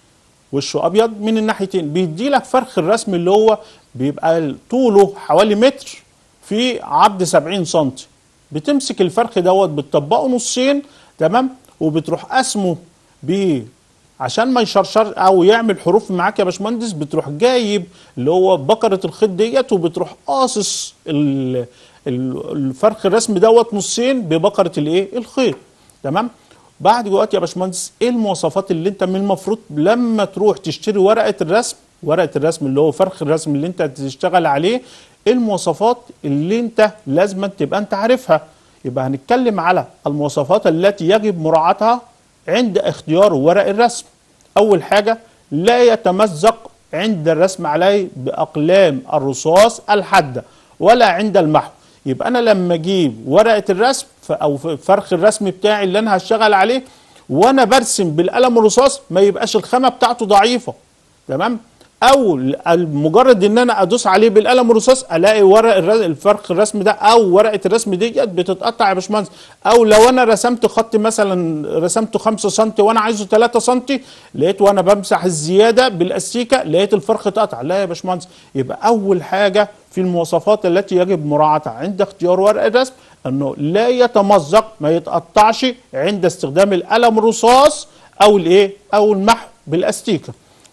وشه ابيض من الناحيتين بيدي لك فرخ الرسم اللي هو بيبقى طوله حوالي متر في عرض 70 سم بتمسك الفرخ دوت بتطبقه نصين تمام وبتروح قسمه ب عشان ما يشرشر او يعمل حروف معاك يا باشمهندس بتروح جايب اللي هو بكره الخيط ديت وبتروح قاصص ال- ال- الفرخ الرسم دوت نصين ببكره الايه الخيط تمام بعد دلوقتي يا باشمهندس ايه المواصفات اللي انت من المفروض لما تروح تشتري ورقه الرسم ورقه الرسم اللي هو فرخ الرسم اللي انت تشتغل عليه ايه المواصفات اللي انت لازم تبقى انت عارفها يبقى هنتكلم على المواصفات التي يجب مراعاتها عند اختيار ورق الرسم اول حاجه لا يتمزق عند الرسم عليه باقلام الرصاص الحاده ولا عند المحو يبقى انا لما اجيب ورقه الرسم ف- او ف- فرخ الرسم بتاعي اللي انا هشتغل عليه وانا برسم بالقلم الرصاص ما يبقاش الخامه بتاعته ضعيفه تمام او ل- مجرد ان انا ادوس عليه بالقلم الرصاص الاقي ورق الر- الفرخ الرسم ده او ورقه الرسم ديت بتتقطع يا باشمهندس او لو انا رسمت خط مثلا رسمته 5 سم وانا عايزه 3 سم لقيت وانا بمسح الزياده بالاستيكه لقيت الفرخ اتقطع لا يا باشمهندس يبقى اول حاجه في المواصفات التي يجب مراعاتها عند اختيار ورق الرسم انه لا يتمزق ما يتقطعش عند استخدام القلم الرصاص او الايه او المحو بالاستيكه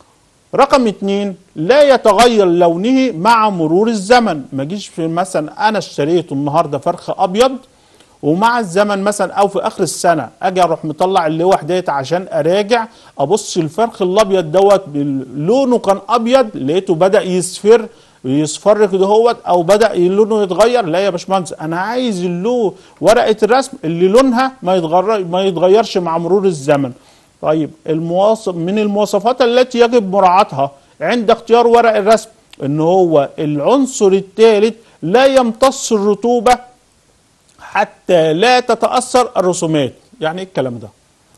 رقم اتنين لا يتغير لونه مع مرور الزمن ما اجيش في مثلا انا اشتريته النهارده فرخ ابيض ومع الزمن مثلا او في اخر السنه اجي اروح مطلع اللوح ديت عشان اراجع ابص الفرخ الابيض دوت بال- لونه كان ابيض لقيته بدا يصفر يصفر كده هوت او بدا لونه يتغير لا يا باشمهندس انا عايز اللو ورقه الرسم اللي لونها ما يتغير ما يتغيرش مع مرور الزمن طيب المواصف من المواصفات التي يجب مراعاتها عند اختيار ورق الرسم ان هو العنصر الثالث لا يمتص الرطوبه حتى لا تتاثر الرسومات يعني ايه الكلام ده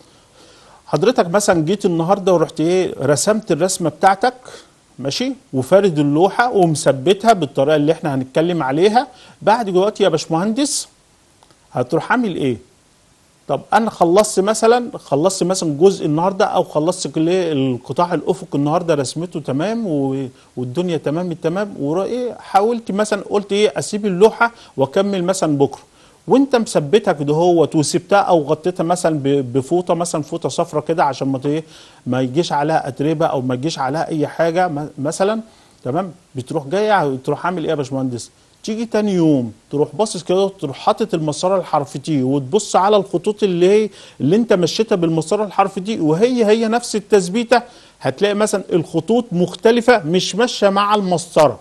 حضرتك مثلا جيت النهارده ورحت ايه رسمت الرسمه بتاعتك ماشي وفارد اللوحه ومثبتها بالطريقه اللي احنا هنتكلم عليها بعد دلوقتي يا باشمهندس هتروح عامل ايه طب انا خلصت مثلا خلصت مثلا جزء النهارده او خلصت كل إيه القطاع الافق النهارده رسمته تمام و- والدنيا تمام التمام وايه حاولت مثلا قلت ايه اسيب اللوحه واكمل مثلا بكره وانت مثبتها كده هوت وسبتها او غطيتها مثلا ب- بفوطه مثلا فوطه صفرة كده عشان ما ت- إيه ما يجيش عليها اتربه او ما يجيش عليها اي حاجه م- مثلا تمام بتروح جاي تروح عامل ايه يا باشمهندس تيجي تاني يوم تروح باصص كده تروح حاطط المسطره الحرف تي وتبص على الخطوط اللي هي اللي انت مشيتها بالمسطره الحرف تي وهي هي نفس التثبيته هتلاقي مثلا الخطوط مختلفه مش ماشيه مع المسطره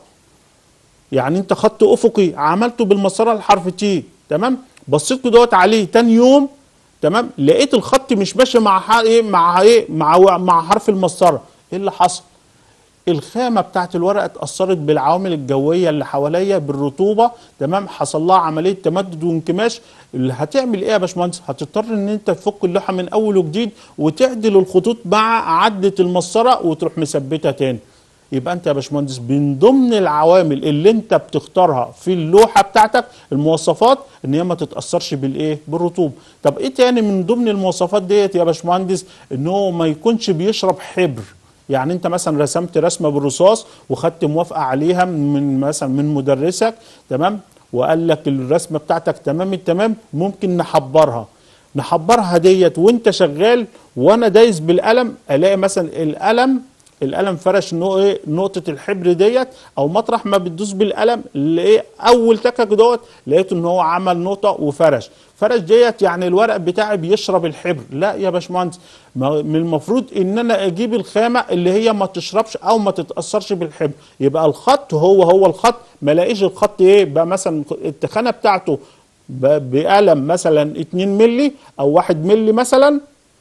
يعني انت خط افقي عملته بالمسطره الحرف تي تمام بصيت كده عليه تاني يوم تمام لقيت الخط مش ماشي مع ح- ايه مع ايه مع مع حرف المسطره ايه اللي حصل الخامه بتاعت الورقه اتاثرت بالعوامل الجويه اللي حواليا بالرطوبه تمام حصل لها عمليه تمدد وانكماش اللي هتعمل ايه يا باشمهندس هتضطر ان انت تفك اللوحه من اول وجديد وتعدل الخطوط مع عدة المسطره وتروح مثبتها تاني يبقى انت يا باشمهندس من ضمن العوامل اللي انت بتختارها في اللوحه بتاعتك المواصفات ان هي ما تتاثرش بالايه بالرطوبه طب ايه تاني من ضمن المواصفات ديت يا باشمهندس ان هو ما يكونش بيشرب حبر يعني انت مثلا رسمت رسمه بالرصاص وخدت موافقه عليها من مثلا من مدرسك تمام وقال لك الرسمه بتاعتك تمام التمام ممكن نحبرها نحبرها ديت وانت شغال وانا دايس بالقلم الاقي مثلا القلم القلم فرش نو ايه نقطه الحبر ديت او مطرح ما بتدوس بالقلم ايه اول تكه دوت لقيت ان هو عمل نقطه وفرش فرش ديت يعني الورق بتاعي بيشرب الحبر لا يا باشمهندس ما- من المفروض ان انا اجيب الخامه اللي هي ما تشربش او ما تتاثرش بالحبر يبقى الخط هو هو الخط ما لاقيش الخط ايه بقى مثلا التخانه بتاعته ب- بقلم مثلا 2 مللي او 1 مللي مثلا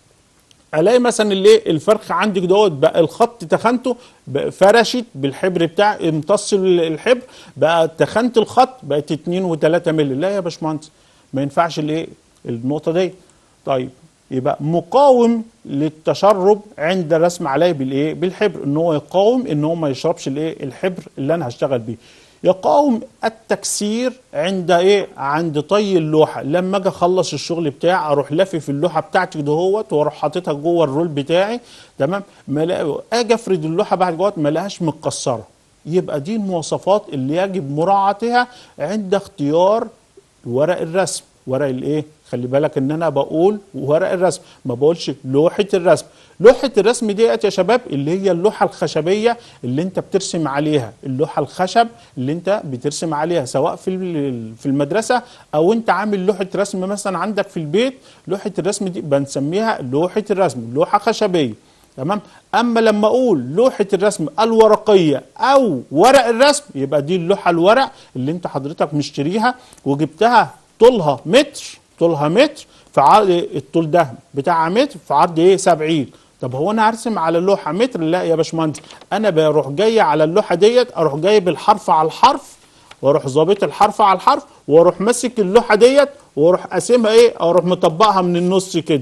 الاقي مثلا الايه الفرخ عندك دوت بقى الخط تخنته بقى فرشت بالحبر بتاع امتص ال- الحبر بقى تخنه الخط بقت 2 و3 مللي لا يا باشمهندس ما ينفعش الايه النقطه دي طيب يبقى مقاوم للتشرب عند الرسم عليه بالايه بالحبر ان هو يقاوم ان هو ما يشربش الايه الحبر اللي انا هشتغل بيه يقاوم التكسير عند ايه عند طي اللوحه لما اجي اخلص الشغل بتاعي اروح لافف اللوحه بتاعتي دهوت واروح حاططها جوه الرول بتاعي تمام ما اجي افرد اللوحه بعد جوه ما الاقيهاش متكسره يبقى دي المواصفات اللي يجب مراعاتها عند اختيار ورق الرسم ورق الايه خلي بالك ان انا بقول ورق الرسم ما بقولش لوحه الرسم لوحه الرسم ديت يا شباب اللي هي اللوحه الخشبيه اللي انت بترسم عليها اللوحه الخشب اللي انت بترسم عليها سواء في في المدرسه او انت عامل لوحه رسم مثلا عندك في البيت لوحه الرسم دي بنسميها لوحه الرسم لوحه خشبيه تمام اما لما اقول لوحه الرسم الورقيه او ورق الرسم يبقى دي اللوحه الورق اللي انت حضرتك مشتريها وجبتها طولها متر طولها متر في عرض الطول ده بتاع متر في عرض ايه 70 طب هو انا هرسم على اللوحه متر لا يا باشمهندس انا بروح جاي على اللوحه ديت اروح جايب الحرف على الحرف واروح ظابط الحرف على الحرف واروح ماسك اللوحه ديت واروح قاسمها ايه اروح مطبقها من النص كده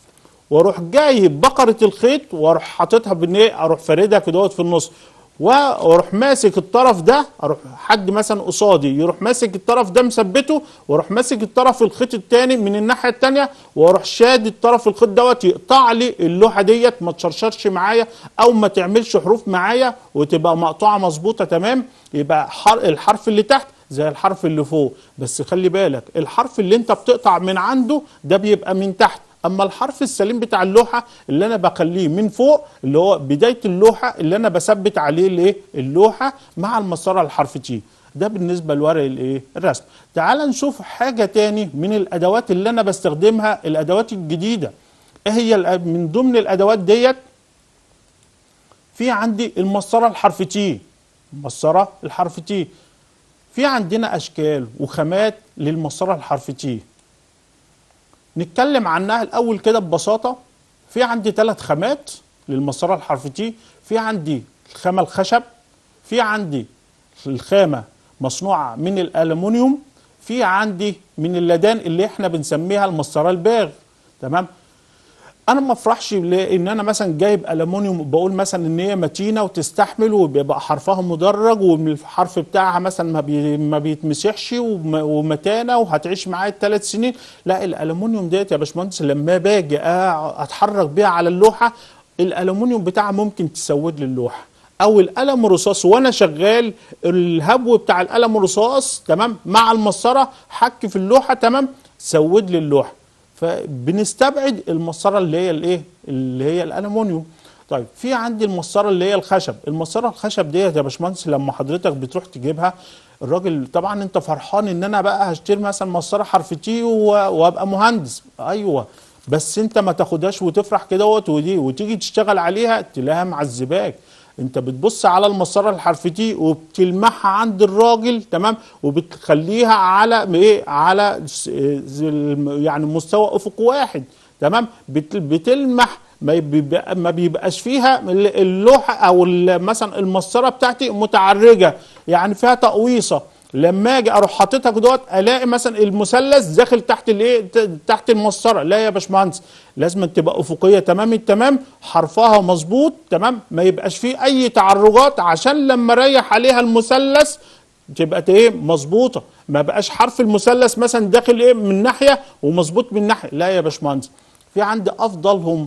واروح جايب بقره الخيط واروح حاططها بان ايه اروح فاردها كده في النص واروح ماسك الطرف ده اروح حد مثلا قصادي يروح ماسك الطرف ده مثبته واروح ماسك الطرف الخيط التاني من الناحيه التانيه واروح شاد الطرف الخيط دوت يقطع لي اللوحه ديت ما تشرشرش معايا او ما تعملش حروف معايا وتبقى مقطوعه مظبوطه تمام يبقى الحرف اللي تحت زي الحرف اللي فوق بس خلي بالك الحرف اللي انت بتقطع من عنده ده بيبقى من تحت اما الحرف السليم بتاع اللوحه اللي انا بخليه من فوق اللي هو بدايه اللوحه اللي انا بثبت عليه الايه اللوحه مع المسطره الحرف تي ده بالنسبه لورق الايه الرسم تعال نشوف حاجه تاني من الادوات اللي انا بستخدمها الادوات الجديده ايه هي من ضمن الادوات ديت في عندي المسطره الحرف تي مسطره الحرف تي في عندنا اشكال وخامات للمسطره الحرف تي نتكلم عنها الاول كده ببساطه في عندي ثلاث خامات للمسطره الحرف تي في عندي الخامه الخشب في عندي الخامه مصنوعه من الالومنيوم في عندي من اللدان اللي احنا بنسميها المسطره الباغ تمام انا ما افرحش ان انا مثلا جايب الومنيوم بقول مثلا ان هي متينه وتستحمل وبيبقى حرفها مدرج والحرف بتاعها مثلا ما, بي ما بيتمسحش ومتانه وهتعيش معايا ثلاث سنين لا الالومنيوم ديت يا باشمهندس لما باجي اتحرك بيها على اللوحه الالومنيوم بتاعها ممكن تسود لي اللوحه او القلم الرصاص وانا شغال الهبو بتاع القلم الرصاص تمام مع المسطره حك في اللوحه تمام سود لي اللوحه فبنستبعد المسطره اللي هي الايه اللي هي الالومنيوم طيب في عندي المسطره اللي هي الخشب المسطره الخشب ديت يا باشمهندس لما حضرتك بتروح تجيبها الراجل طبعا انت فرحان ان انا بقى هشتري مثلا مسطره حرف تي وابقى مهندس ايوه بس انت ما تاخدهاش وتفرح كده ودي وتيجي تشتغل عليها تلاقيها معذباك انت بتبص على المسطره الحرف تي وبتلمحها عند الراجل تمام وبتخليها على ايه على يعني مستوى افق واحد تمام بتلمح ما بيبقى ما بيبقاش فيها اللوحه او مثلا المسطره بتاعتي متعرجه يعني فيها تقويصه لما اجي اروح حاططها دوت الاقي مثلا المثلث داخل تحت الايه تحت المسطره لا يا باشمهندس لازم تبقى افقيه تمام التمام حرفها مظبوط تمام ما يبقاش فيه اي تعرجات عشان لما اريح عليها المثلث تبقى ايه مظبوطه ما بقاش حرف المثلث مثلا داخل ايه من ناحيه ومظبوط من ناحيه لا يا باشمهندس في عندي افضلهم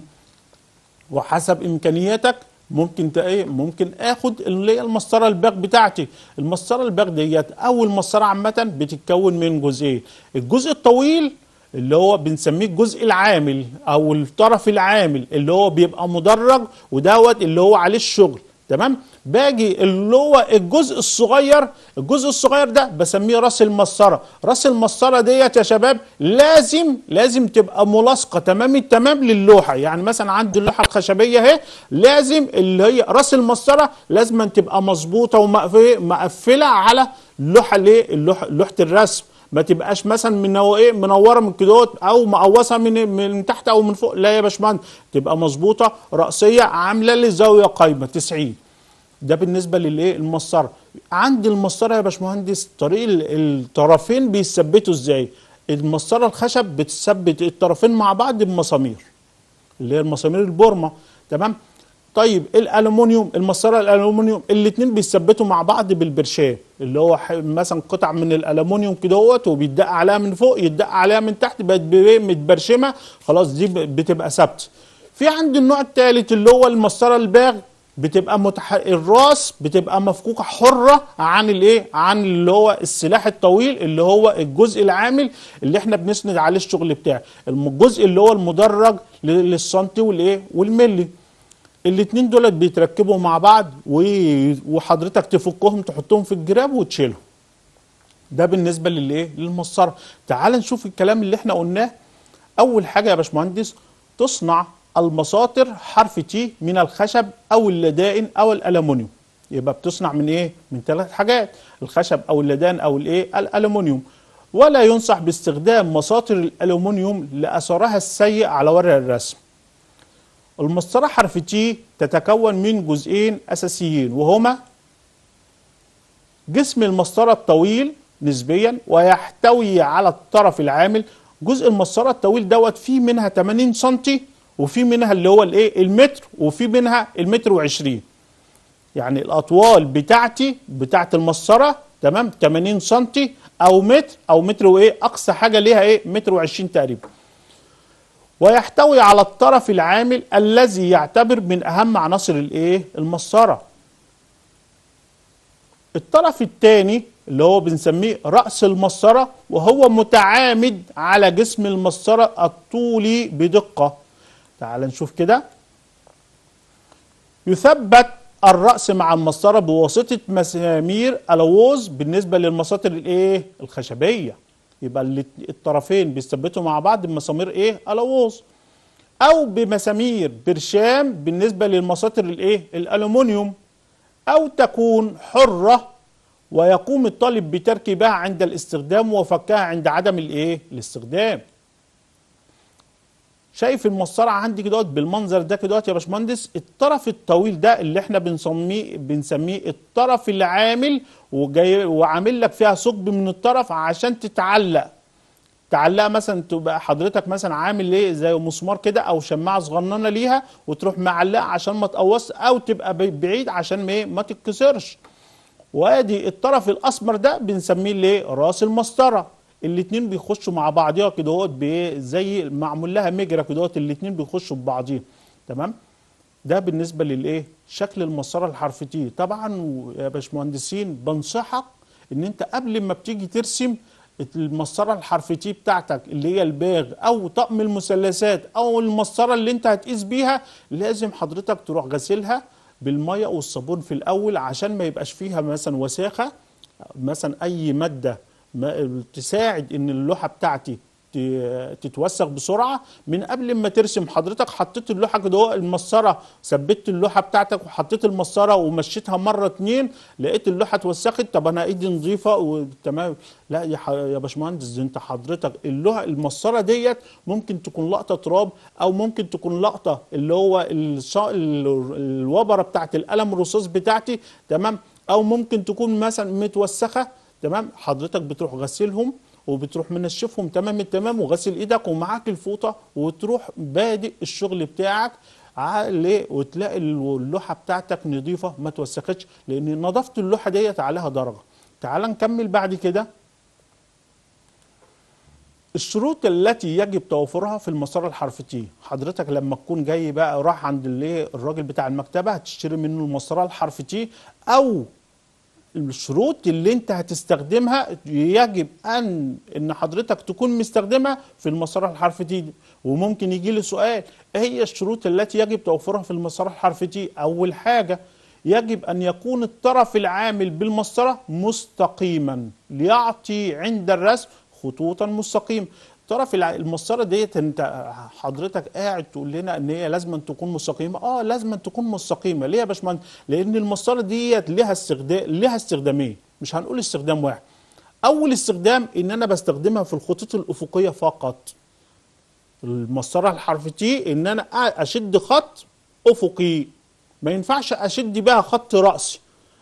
وحسب امكانياتك ممكن ايه ممكن اخد اللي هي المسطره الباغ بتاعتي المسطره الباغ ديت او المسطره عامه بتتكون من جزئين الجزء الطويل اللي هو بنسميه الجزء العامل او الطرف العامل اللي هو بيبقى مدرج ودوت اللي هو عليه الشغل تمام باجي اللي هو الجزء الصغير الجزء الصغير ده بسميه راس المسطره راس المسطره ديت يا شباب لازم لازم تبقى ملاصقه تمام التمام للوحه يعني مثلا عندي اللوحه الخشبيه اهي لازم اللي هي راس المسطره لازم تبقى مظبوطه ومقفله على اللوحه اللي اللوحه لوحه الرسم ما تبقاش مثلا من ايه منوره من كده او مقوسه من من تحت او من فوق لا يا باشمهندس تبقى مظبوطه راسيه عامله لي زاويه قايمه 90 ده بالنسبه للايه المسطره عند المسطره يا باشمهندس طريق الطرفين بيثبتوا ازاي المسطره الخشب بتثبت الطرفين مع بعض بمسامير اللي هي المسامير البورما تمام طيب الالومنيوم المسطره الالومنيوم الاثنين بيثبتوا مع بعض بالبرشام اللي هو ح- مثلا قطع من الالومنيوم كده اهوت وبيدق عليها من فوق يدق عليها من تحت بقت ب- متبرشمه خلاص دي ب- بتبقى ثابته في عندي النوع الثالث اللي هو المسطره الباغ بتبقى متح... الراس بتبقى مفكوكه حره عن الايه عن اللي هو السلاح الطويل اللي هو الجزء العامل اللي احنا بنسند عليه الشغل بتاعي الم- الجزء اللي هو المدرج ل- للسنتي والايه والملي الاتنين دولت بيتركبوا مع بعض و- وحضرتك تفكهم تحطهم في الجراب وتشيلهم ده بالنسبه للايه للمسطره تعال نشوف الكلام اللي احنا قلناه اول حاجه يا باشمهندس تصنع المساطر حرف تي من الخشب او اللدائن او الالومنيوم يبقى بتصنع من ايه من ثلاث حاجات الخشب او اللدان او الايه الالومنيوم ولا ينصح باستخدام مساطر الالومنيوم لاثرها السيء على ورق الرسم المسطره حرف تي تتكون من جزئين اساسيين وهما جسم المسطرة الطويل نسبيا ويحتوي على الطرف العامل جزء المسطرة الطويل دوت فيه منها 80 سنتي وفي منها اللي هو الايه المتر وفي منها المتر وعشرين يعني الاطوال بتاعتي بتاعت المسطرة تمام 80 سنتي او متر او متر وايه اقصى حاجة ليها ايه متر وعشرين تقريبا ويحتوي على الطرف العامل الذي يعتبر من اهم عناصر الايه المسطره الطرف الثاني اللي هو بنسميه رأس المسطرة وهو متعامد على جسم المسطرة الطولي بدقة تعال نشوف كده يثبت الرأس مع المسطرة بواسطة مسامير ألووز بالنسبة للمساطر الايه الخشبية يبقى الات- الطرفين بيثبتوا مع بعض بمسامير ايه ألووز أو بمسامير برشام بالنسبة للمساطر الايه الألومنيوم أو تكون حرة ويقوم الطالب بتركيبها عند الاستخدام وفكها عند عدم الايه الاستخدام شايف المسطره عندي كده بالمنظر ده كده يا باشمهندس الطرف الطويل ده اللي احنا بنسميه بنسميه الطرف العامل وجاي وعامل لك فيها ثقب من الطرف عشان تتعلق تعلقها مثلا تبقى حضرتك مثلا عامل ايه زي مسمار كده او شماعه صغننه ليها وتروح معلقها عشان ما تقوص او تبقى بي- بعيد عشان ما إيه؟ ما تتكسرش وادي الطرف الاسمر ده بنسميه ليه راس المسطره الاتنين بيخشوا مع بعضيها كده اهوت بايه زي معمول لها مجرى كده اهوت الاتنين بيخشوا ببعضيهم تمام ده بالنسبه للايه شكل المسطره الحرف تي طبعا يا باشمهندسين بنصحك ان انت قبل ما بتيجي ترسم المسطره الحرف تي بتاعتك اللي هي الباغ او طقم المثلثات او المسطره اللي انت هتقيس بيها لازم حضرتك تروح غسلها بالميه والصابون في الاول عشان ما يبقاش فيها مثلا وساخه مثلا اي ماده ما تساعد ان اللوحه بتاعتي ت- تتوسخ بسرعه من قبل ما ترسم حضرتك حطيت اللوحه كده اهو المسطره ثبت اللوحه بتاعتك وحطيت المسطره ومشيتها مره اتنين لقيت اللوحه اتوسخت طب انا ايدي نظيفه وتمام لا يا ح- يا باشمهندس ده انت حضرتك اللوحه المسطره ديت ممكن تكون لقطه تراب او ممكن تكون لقطه اللي هو الص- ال- الوبره بتاعت القلم الرصاص بتاعتي تمام او ممكن تكون مثلا متوسخه تمام حضرتك بتروح غسلهم وبتروح منشفهم تمام التمام وغسل ايدك ومعاك الفوطه وتروح بادئ الشغل بتاعك عليه وتلاقي اللوحه بتاعتك نظيفه ما توسختش لان نظافه اللوحه ديت عليها درجه تعال نكمل بعد كده الشروط التي يجب توفرها في المسار الحرف تي حضرتك لما تكون جاي بقى راح عند اللي الراجل بتاع المكتبه هتشتري منه المسار الحرف تي او الشروط اللي انت هتستخدمها يجب ان ان حضرتك تكون مستخدمها في المسار الحرف تي وممكن يجي لي سؤال ايه هي الشروط التي يجب توفرها في المسار الحرف تي اول حاجه يجب ان يكون الطرف العامل بالمسطره مستقيما ليعطي عند الرسم خطوطا مستقيمه طرف الع- المسطره ديت انت حضرتك قاعد تقول لنا ان هي لازم أن تكون مستقيمه اه لازم أن تكون مستقيمه ليه يا باشمهندس لان المسطره ديت لها استخدام لها استخدامين مش هنقول استخدام واحد اول استخدام ان انا بستخدمها في الخطوط الافقيه فقط المسطره الحرف تي ان انا اشد خط افقي ما ينفعش اشد بها خط راسي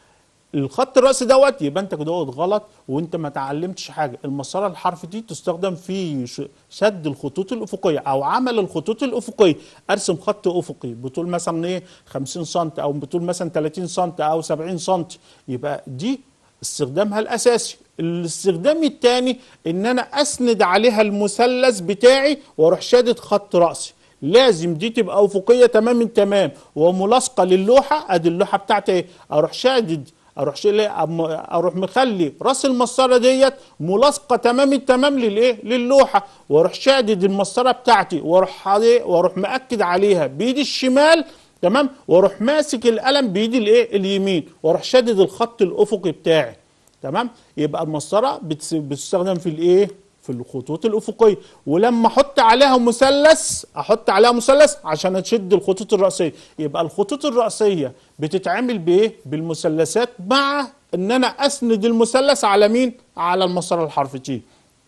الخط الرأسي دوت يبقى انت كده غلط وانت ما تعلمتش حاجه المسطره الحرف دي تستخدم في ش- شد الخطوط الافقيه او عمل الخطوط الافقيه ارسم خط افقي بطول مثلا ايه 50 سم او بطول مثلا 30 سم او 70 سم يبقى دي استخدامها الاساسي الاستخدام الثاني ان انا اسند عليها المثلث بتاعي واروح شادد خط راسي لازم دي تبقى افقيه تمام تمام وملاصقه للوحه ادي اللوحه بتاعتي ايه اروح شادد اروح شيل اروح مخلي راس المسطره ديت ملاصقه تمام التمام للايه للوحه واروح شادد المسطره بتاعتي واروح عليه واروح مأكد عليها بايدي الشمال تمام واروح ماسك القلم بايدي الايه اليمين واروح شادد الخط الافقي بتاعي تمام يبقى المسطره بتس- بتستخدم في الايه في الخطوط الافقيه ولما احط عليها مثلث احط عليها مثلث عشان تشد الخطوط الراسيه يبقى الخطوط الراسيه بتتعمل بايه بالمثلثات مع ان انا اسند المثلث على مين على المسطره الحرف تي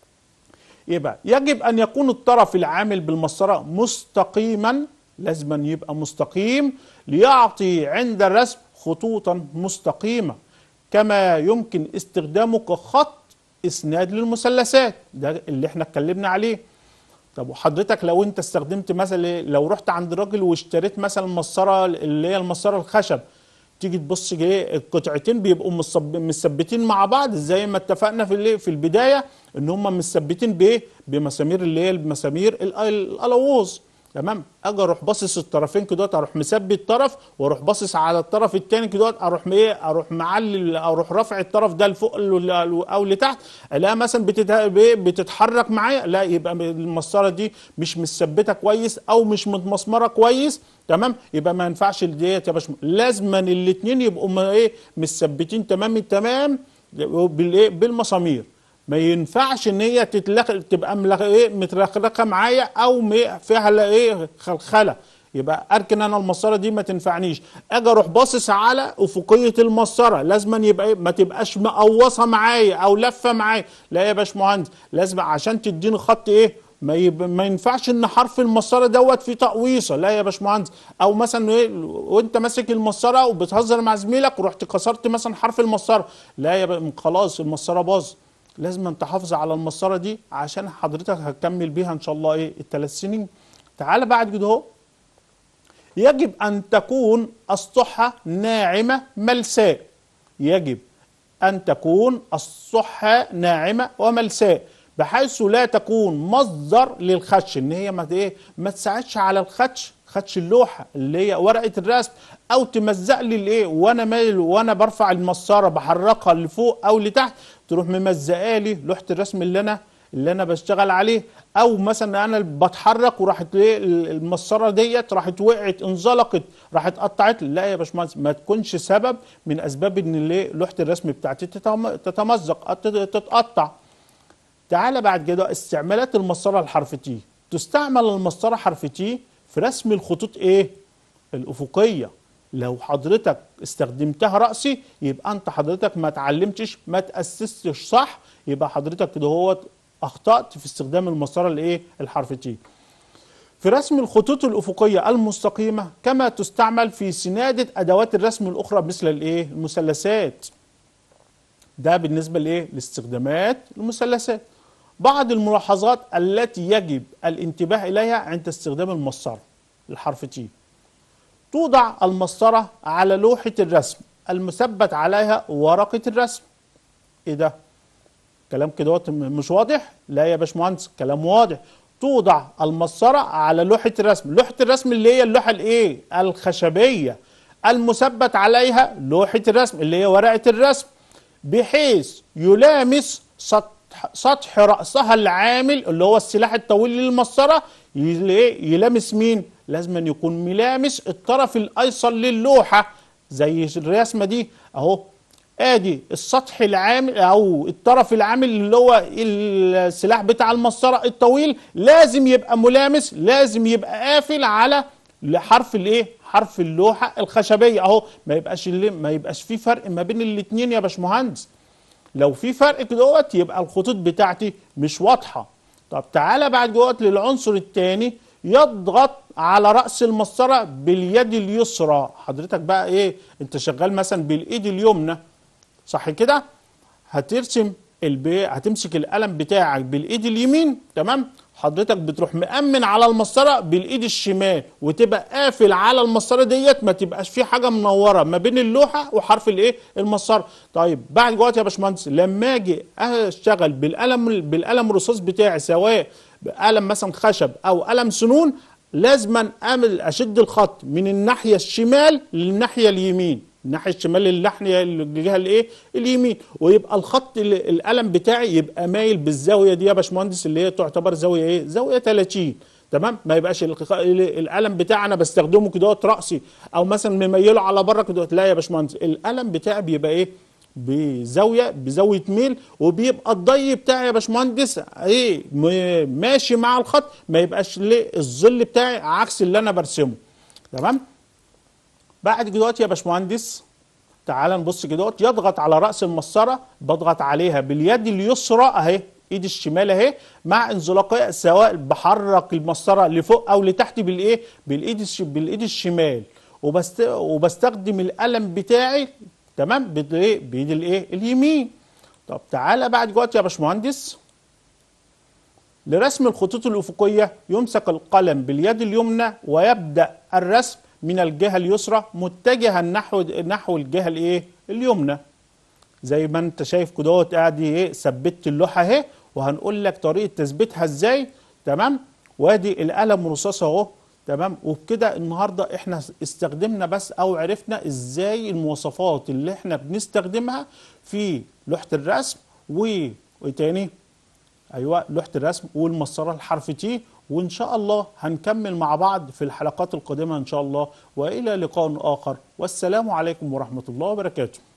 يبقى يجب ان يكون الطرف العامل بالمسطره مستقيما لازما يبقى مستقيم ليعطي عند الرسم خطوطا مستقيمه كما يمكن استخدامه كخط اسناد للمثلثات ده اللي احنا اتكلمنا عليه طب وحضرتك لو انت استخدمت مثلا إيه؟ لو رحت عند راجل واشتريت مثلا مسطره اللي هي المسطره الخشب تيجي تبص ايه القطعتين بيبقوا مصب- مثبتين مع بعض زي ما اتفقنا في الايه في البدايه ان هم مثبتين بايه بمسامير اللي هي المسامير ال- الالووز تمام اجي اروح باصص الطرفين كده اروح مثبت طرف واروح باصص على الطرف الثاني كده اروح ايه اروح معلي اروح رافع الطرف ده لفوق ال- او لتحت الاقيها مثلا بتت- إيه؟ بتتحرك معايا لا يبقى المسطره دي مش مثبته كويس او مش متمسمره كويس تمام يبقى ما ينفعش ديت يا باشمهندس لازما الاثنين يبقوا ما ايه مثبتين تمام التمام بالايه بالمسامير ما ينفعش ان هي تتلخ تبقى ملخ... ايه مترخرخه معايا او م- فيها لا ايه خلخله يبقى اركن انا المسطره دي ما تنفعنيش اجي اروح باصص على افقيه المسطره لازما يبقى ايه ما تبقاش مقوصه معايا او لفه معايا لا يا باشمهندس لازم عشان تديني خط ايه ما, يب... ما ينفعش ان حرف المسطره دوت فيه تقويصه لا يا باشمهندس او مثلا ايه وانت ماسك المسطره وبتهزر مع زميلك ورحت كسرت مثلا حرف المسطره لا يا ب... خلاص المسطره باظ لازم أن تحافظ على المسطره دي عشان حضرتك هتكمل بيها ان شاء الله ايه الثلاث سنين تعال بعد كده اهو يجب ان تكون الصحه ناعمه ملساء يجب ان تكون الصحه ناعمه وملساء بحيث لا تكون مصدر للخدش ان هي ما ايه ما تساعدش على الخدش خدش اللوحه اللي هي ورقه الرسم او تمزق لي الايه وانا مايل وانا برفع المسطره بحركها لفوق او لتحت تروح ممزقه لي لوحه الرسم اللي انا اللي انا بشتغل عليه او مثلا انا بتحرك وراحت ايه المسطره ديت راحت وقعت انزلقت راحت قطعت لي. لا يا باشمهندس ما تكونش سبب من اسباب ان الايه لوحه الرسم بتاعتي تتم- تتمزق أو تت- تتقطع تعالى بعد كده استعمالات المسطره الحرف تي تستعمل المسطره حرف تي في رسم الخطوط ايه الافقيه لو حضرتك استخدمتها راسي يبقى انت حضرتك ما اتعلمتش ما تاسستش صح يبقى حضرتك كده هو اخطات في استخدام المسطره الايه الحرف تي في رسم الخطوط الافقيه المستقيمه كما تستعمل في سناده ادوات الرسم الاخرى مثل الايه المثلثات ده بالنسبه لايه لاستخدامات المثلثات بعض الملاحظات التي يجب الانتباه اليها عند استخدام المسطره الحرف تي توضع المسطره على لوحه الرسم المثبت عليها ورقه الرسم ايه ده كلام كده وقت مش واضح لا يا باشمهندس كلام واضح توضع المسطره على لوحه الرسم لوحه الرسم اللي هي اللوحه الايه الخشبيه المثبت عليها لوحه الرسم اللي هي ورقه الرسم بحيث يلامس سطح سطح رأسها العامل اللي هو السلاح الطويل للمسطرة يل- إيه؟ يلامس مين؟ لازم أن يكون ملامس الطرف الأيسر للوحة زي الرسمة دي أهو ادي السطح العامل او الطرف العامل اللي هو السلاح بتاع المسطره الطويل لازم يبقى ملامس لازم يبقى قافل على حرف الايه حرف اللوحه الخشبيه اهو ما يبقاش اللي ما يبقاش في فرق ما بين الاثنين يا باشمهندس لو في فرق كدهوت يبقى الخطوط بتاعتي مش واضحه طب تعالى بعد جوت للعنصر الثاني يضغط على راس المسطره باليد اليسرى حضرتك بقى ايه انت شغال مثلا بالايد اليمنى صح كده هترسم البي هتمسك القلم بتاعك بالايد اليمين تمام حضرتك بتروح مأمن على المسطره بالايد الشمال وتبقى قافل على المسطره ديت ما تبقاش في حاجه منوره ما بين اللوحه وحرف الايه المسطره طيب بعد جوات يا باشمهندس لما اجي اشتغل بالقلم بالقلم الرصاص بتاعي سواء بقلم مثلا خشب او قلم سنون لازما اعمل اشد الخط من الناحيه الشمال للناحيه اليمين الناحيه الشمال للناحيه الجهه الايه اليمين ويبقى الخط ال- القلم بتاعي يبقى مايل بالزاويه دي يا باشمهندس اللي هي تعتبر زاويه ايه زاويه 30 تمام ما يبقاش الخ- ال- القلم بتاعي انا بستخدمه كده راسي او مثلا مميله على بره كده لا يا باشمهندس القلم بتاعي بيبقى ايه بزاويه بزاويه ميل وبيبقى الضي بتاعي يا باشمهندس ايه م- ماشي مع الخط ما يبقاش ليه الظل بتاعي عكس اللي انا برسمه تمام بعد دلوقتي يا باشمهندس تعال نبص كده يضغط على راس المسطره بضغط عليها باليد اليسرى اهي ايد الشمال اهي مع انزلاقها سواء بحرك المسطره لفوق او لتحت بالايه بالايد الش... بالايد الشمال وبست... وبستخدم القلم بتاعي تمام بالايه بايد الايه اليمين طب تعالى بعد دلوقتي يا باشمهندس لرسم الخطوط الأفقية يمسك القلم باليد اليمنى ويبدأ الرسم من الجهة اليسرى متجها نحو نحو الجهة الايه اليمنى زي ما انت شايف كده اهوت قاعد ايه ثبت اللوحة اهي وهنقول لك طريقة تثبيتها ازاي تمام وادي القلم رصاص اهو تمام وبكده النهارده احنا استخدمنا بس او عرفنا ازاي المواصفات اللي احنا بنستخدمها في لوحة الرسم و وتاني ايوه لوحه الرسم والمسطره الحرف تي وان شاء الله هنكمل مع بعض في الحلقات القادمه ان شاء الله والى لقاء اخر والسلام عليكم ورحمه الله وبركاته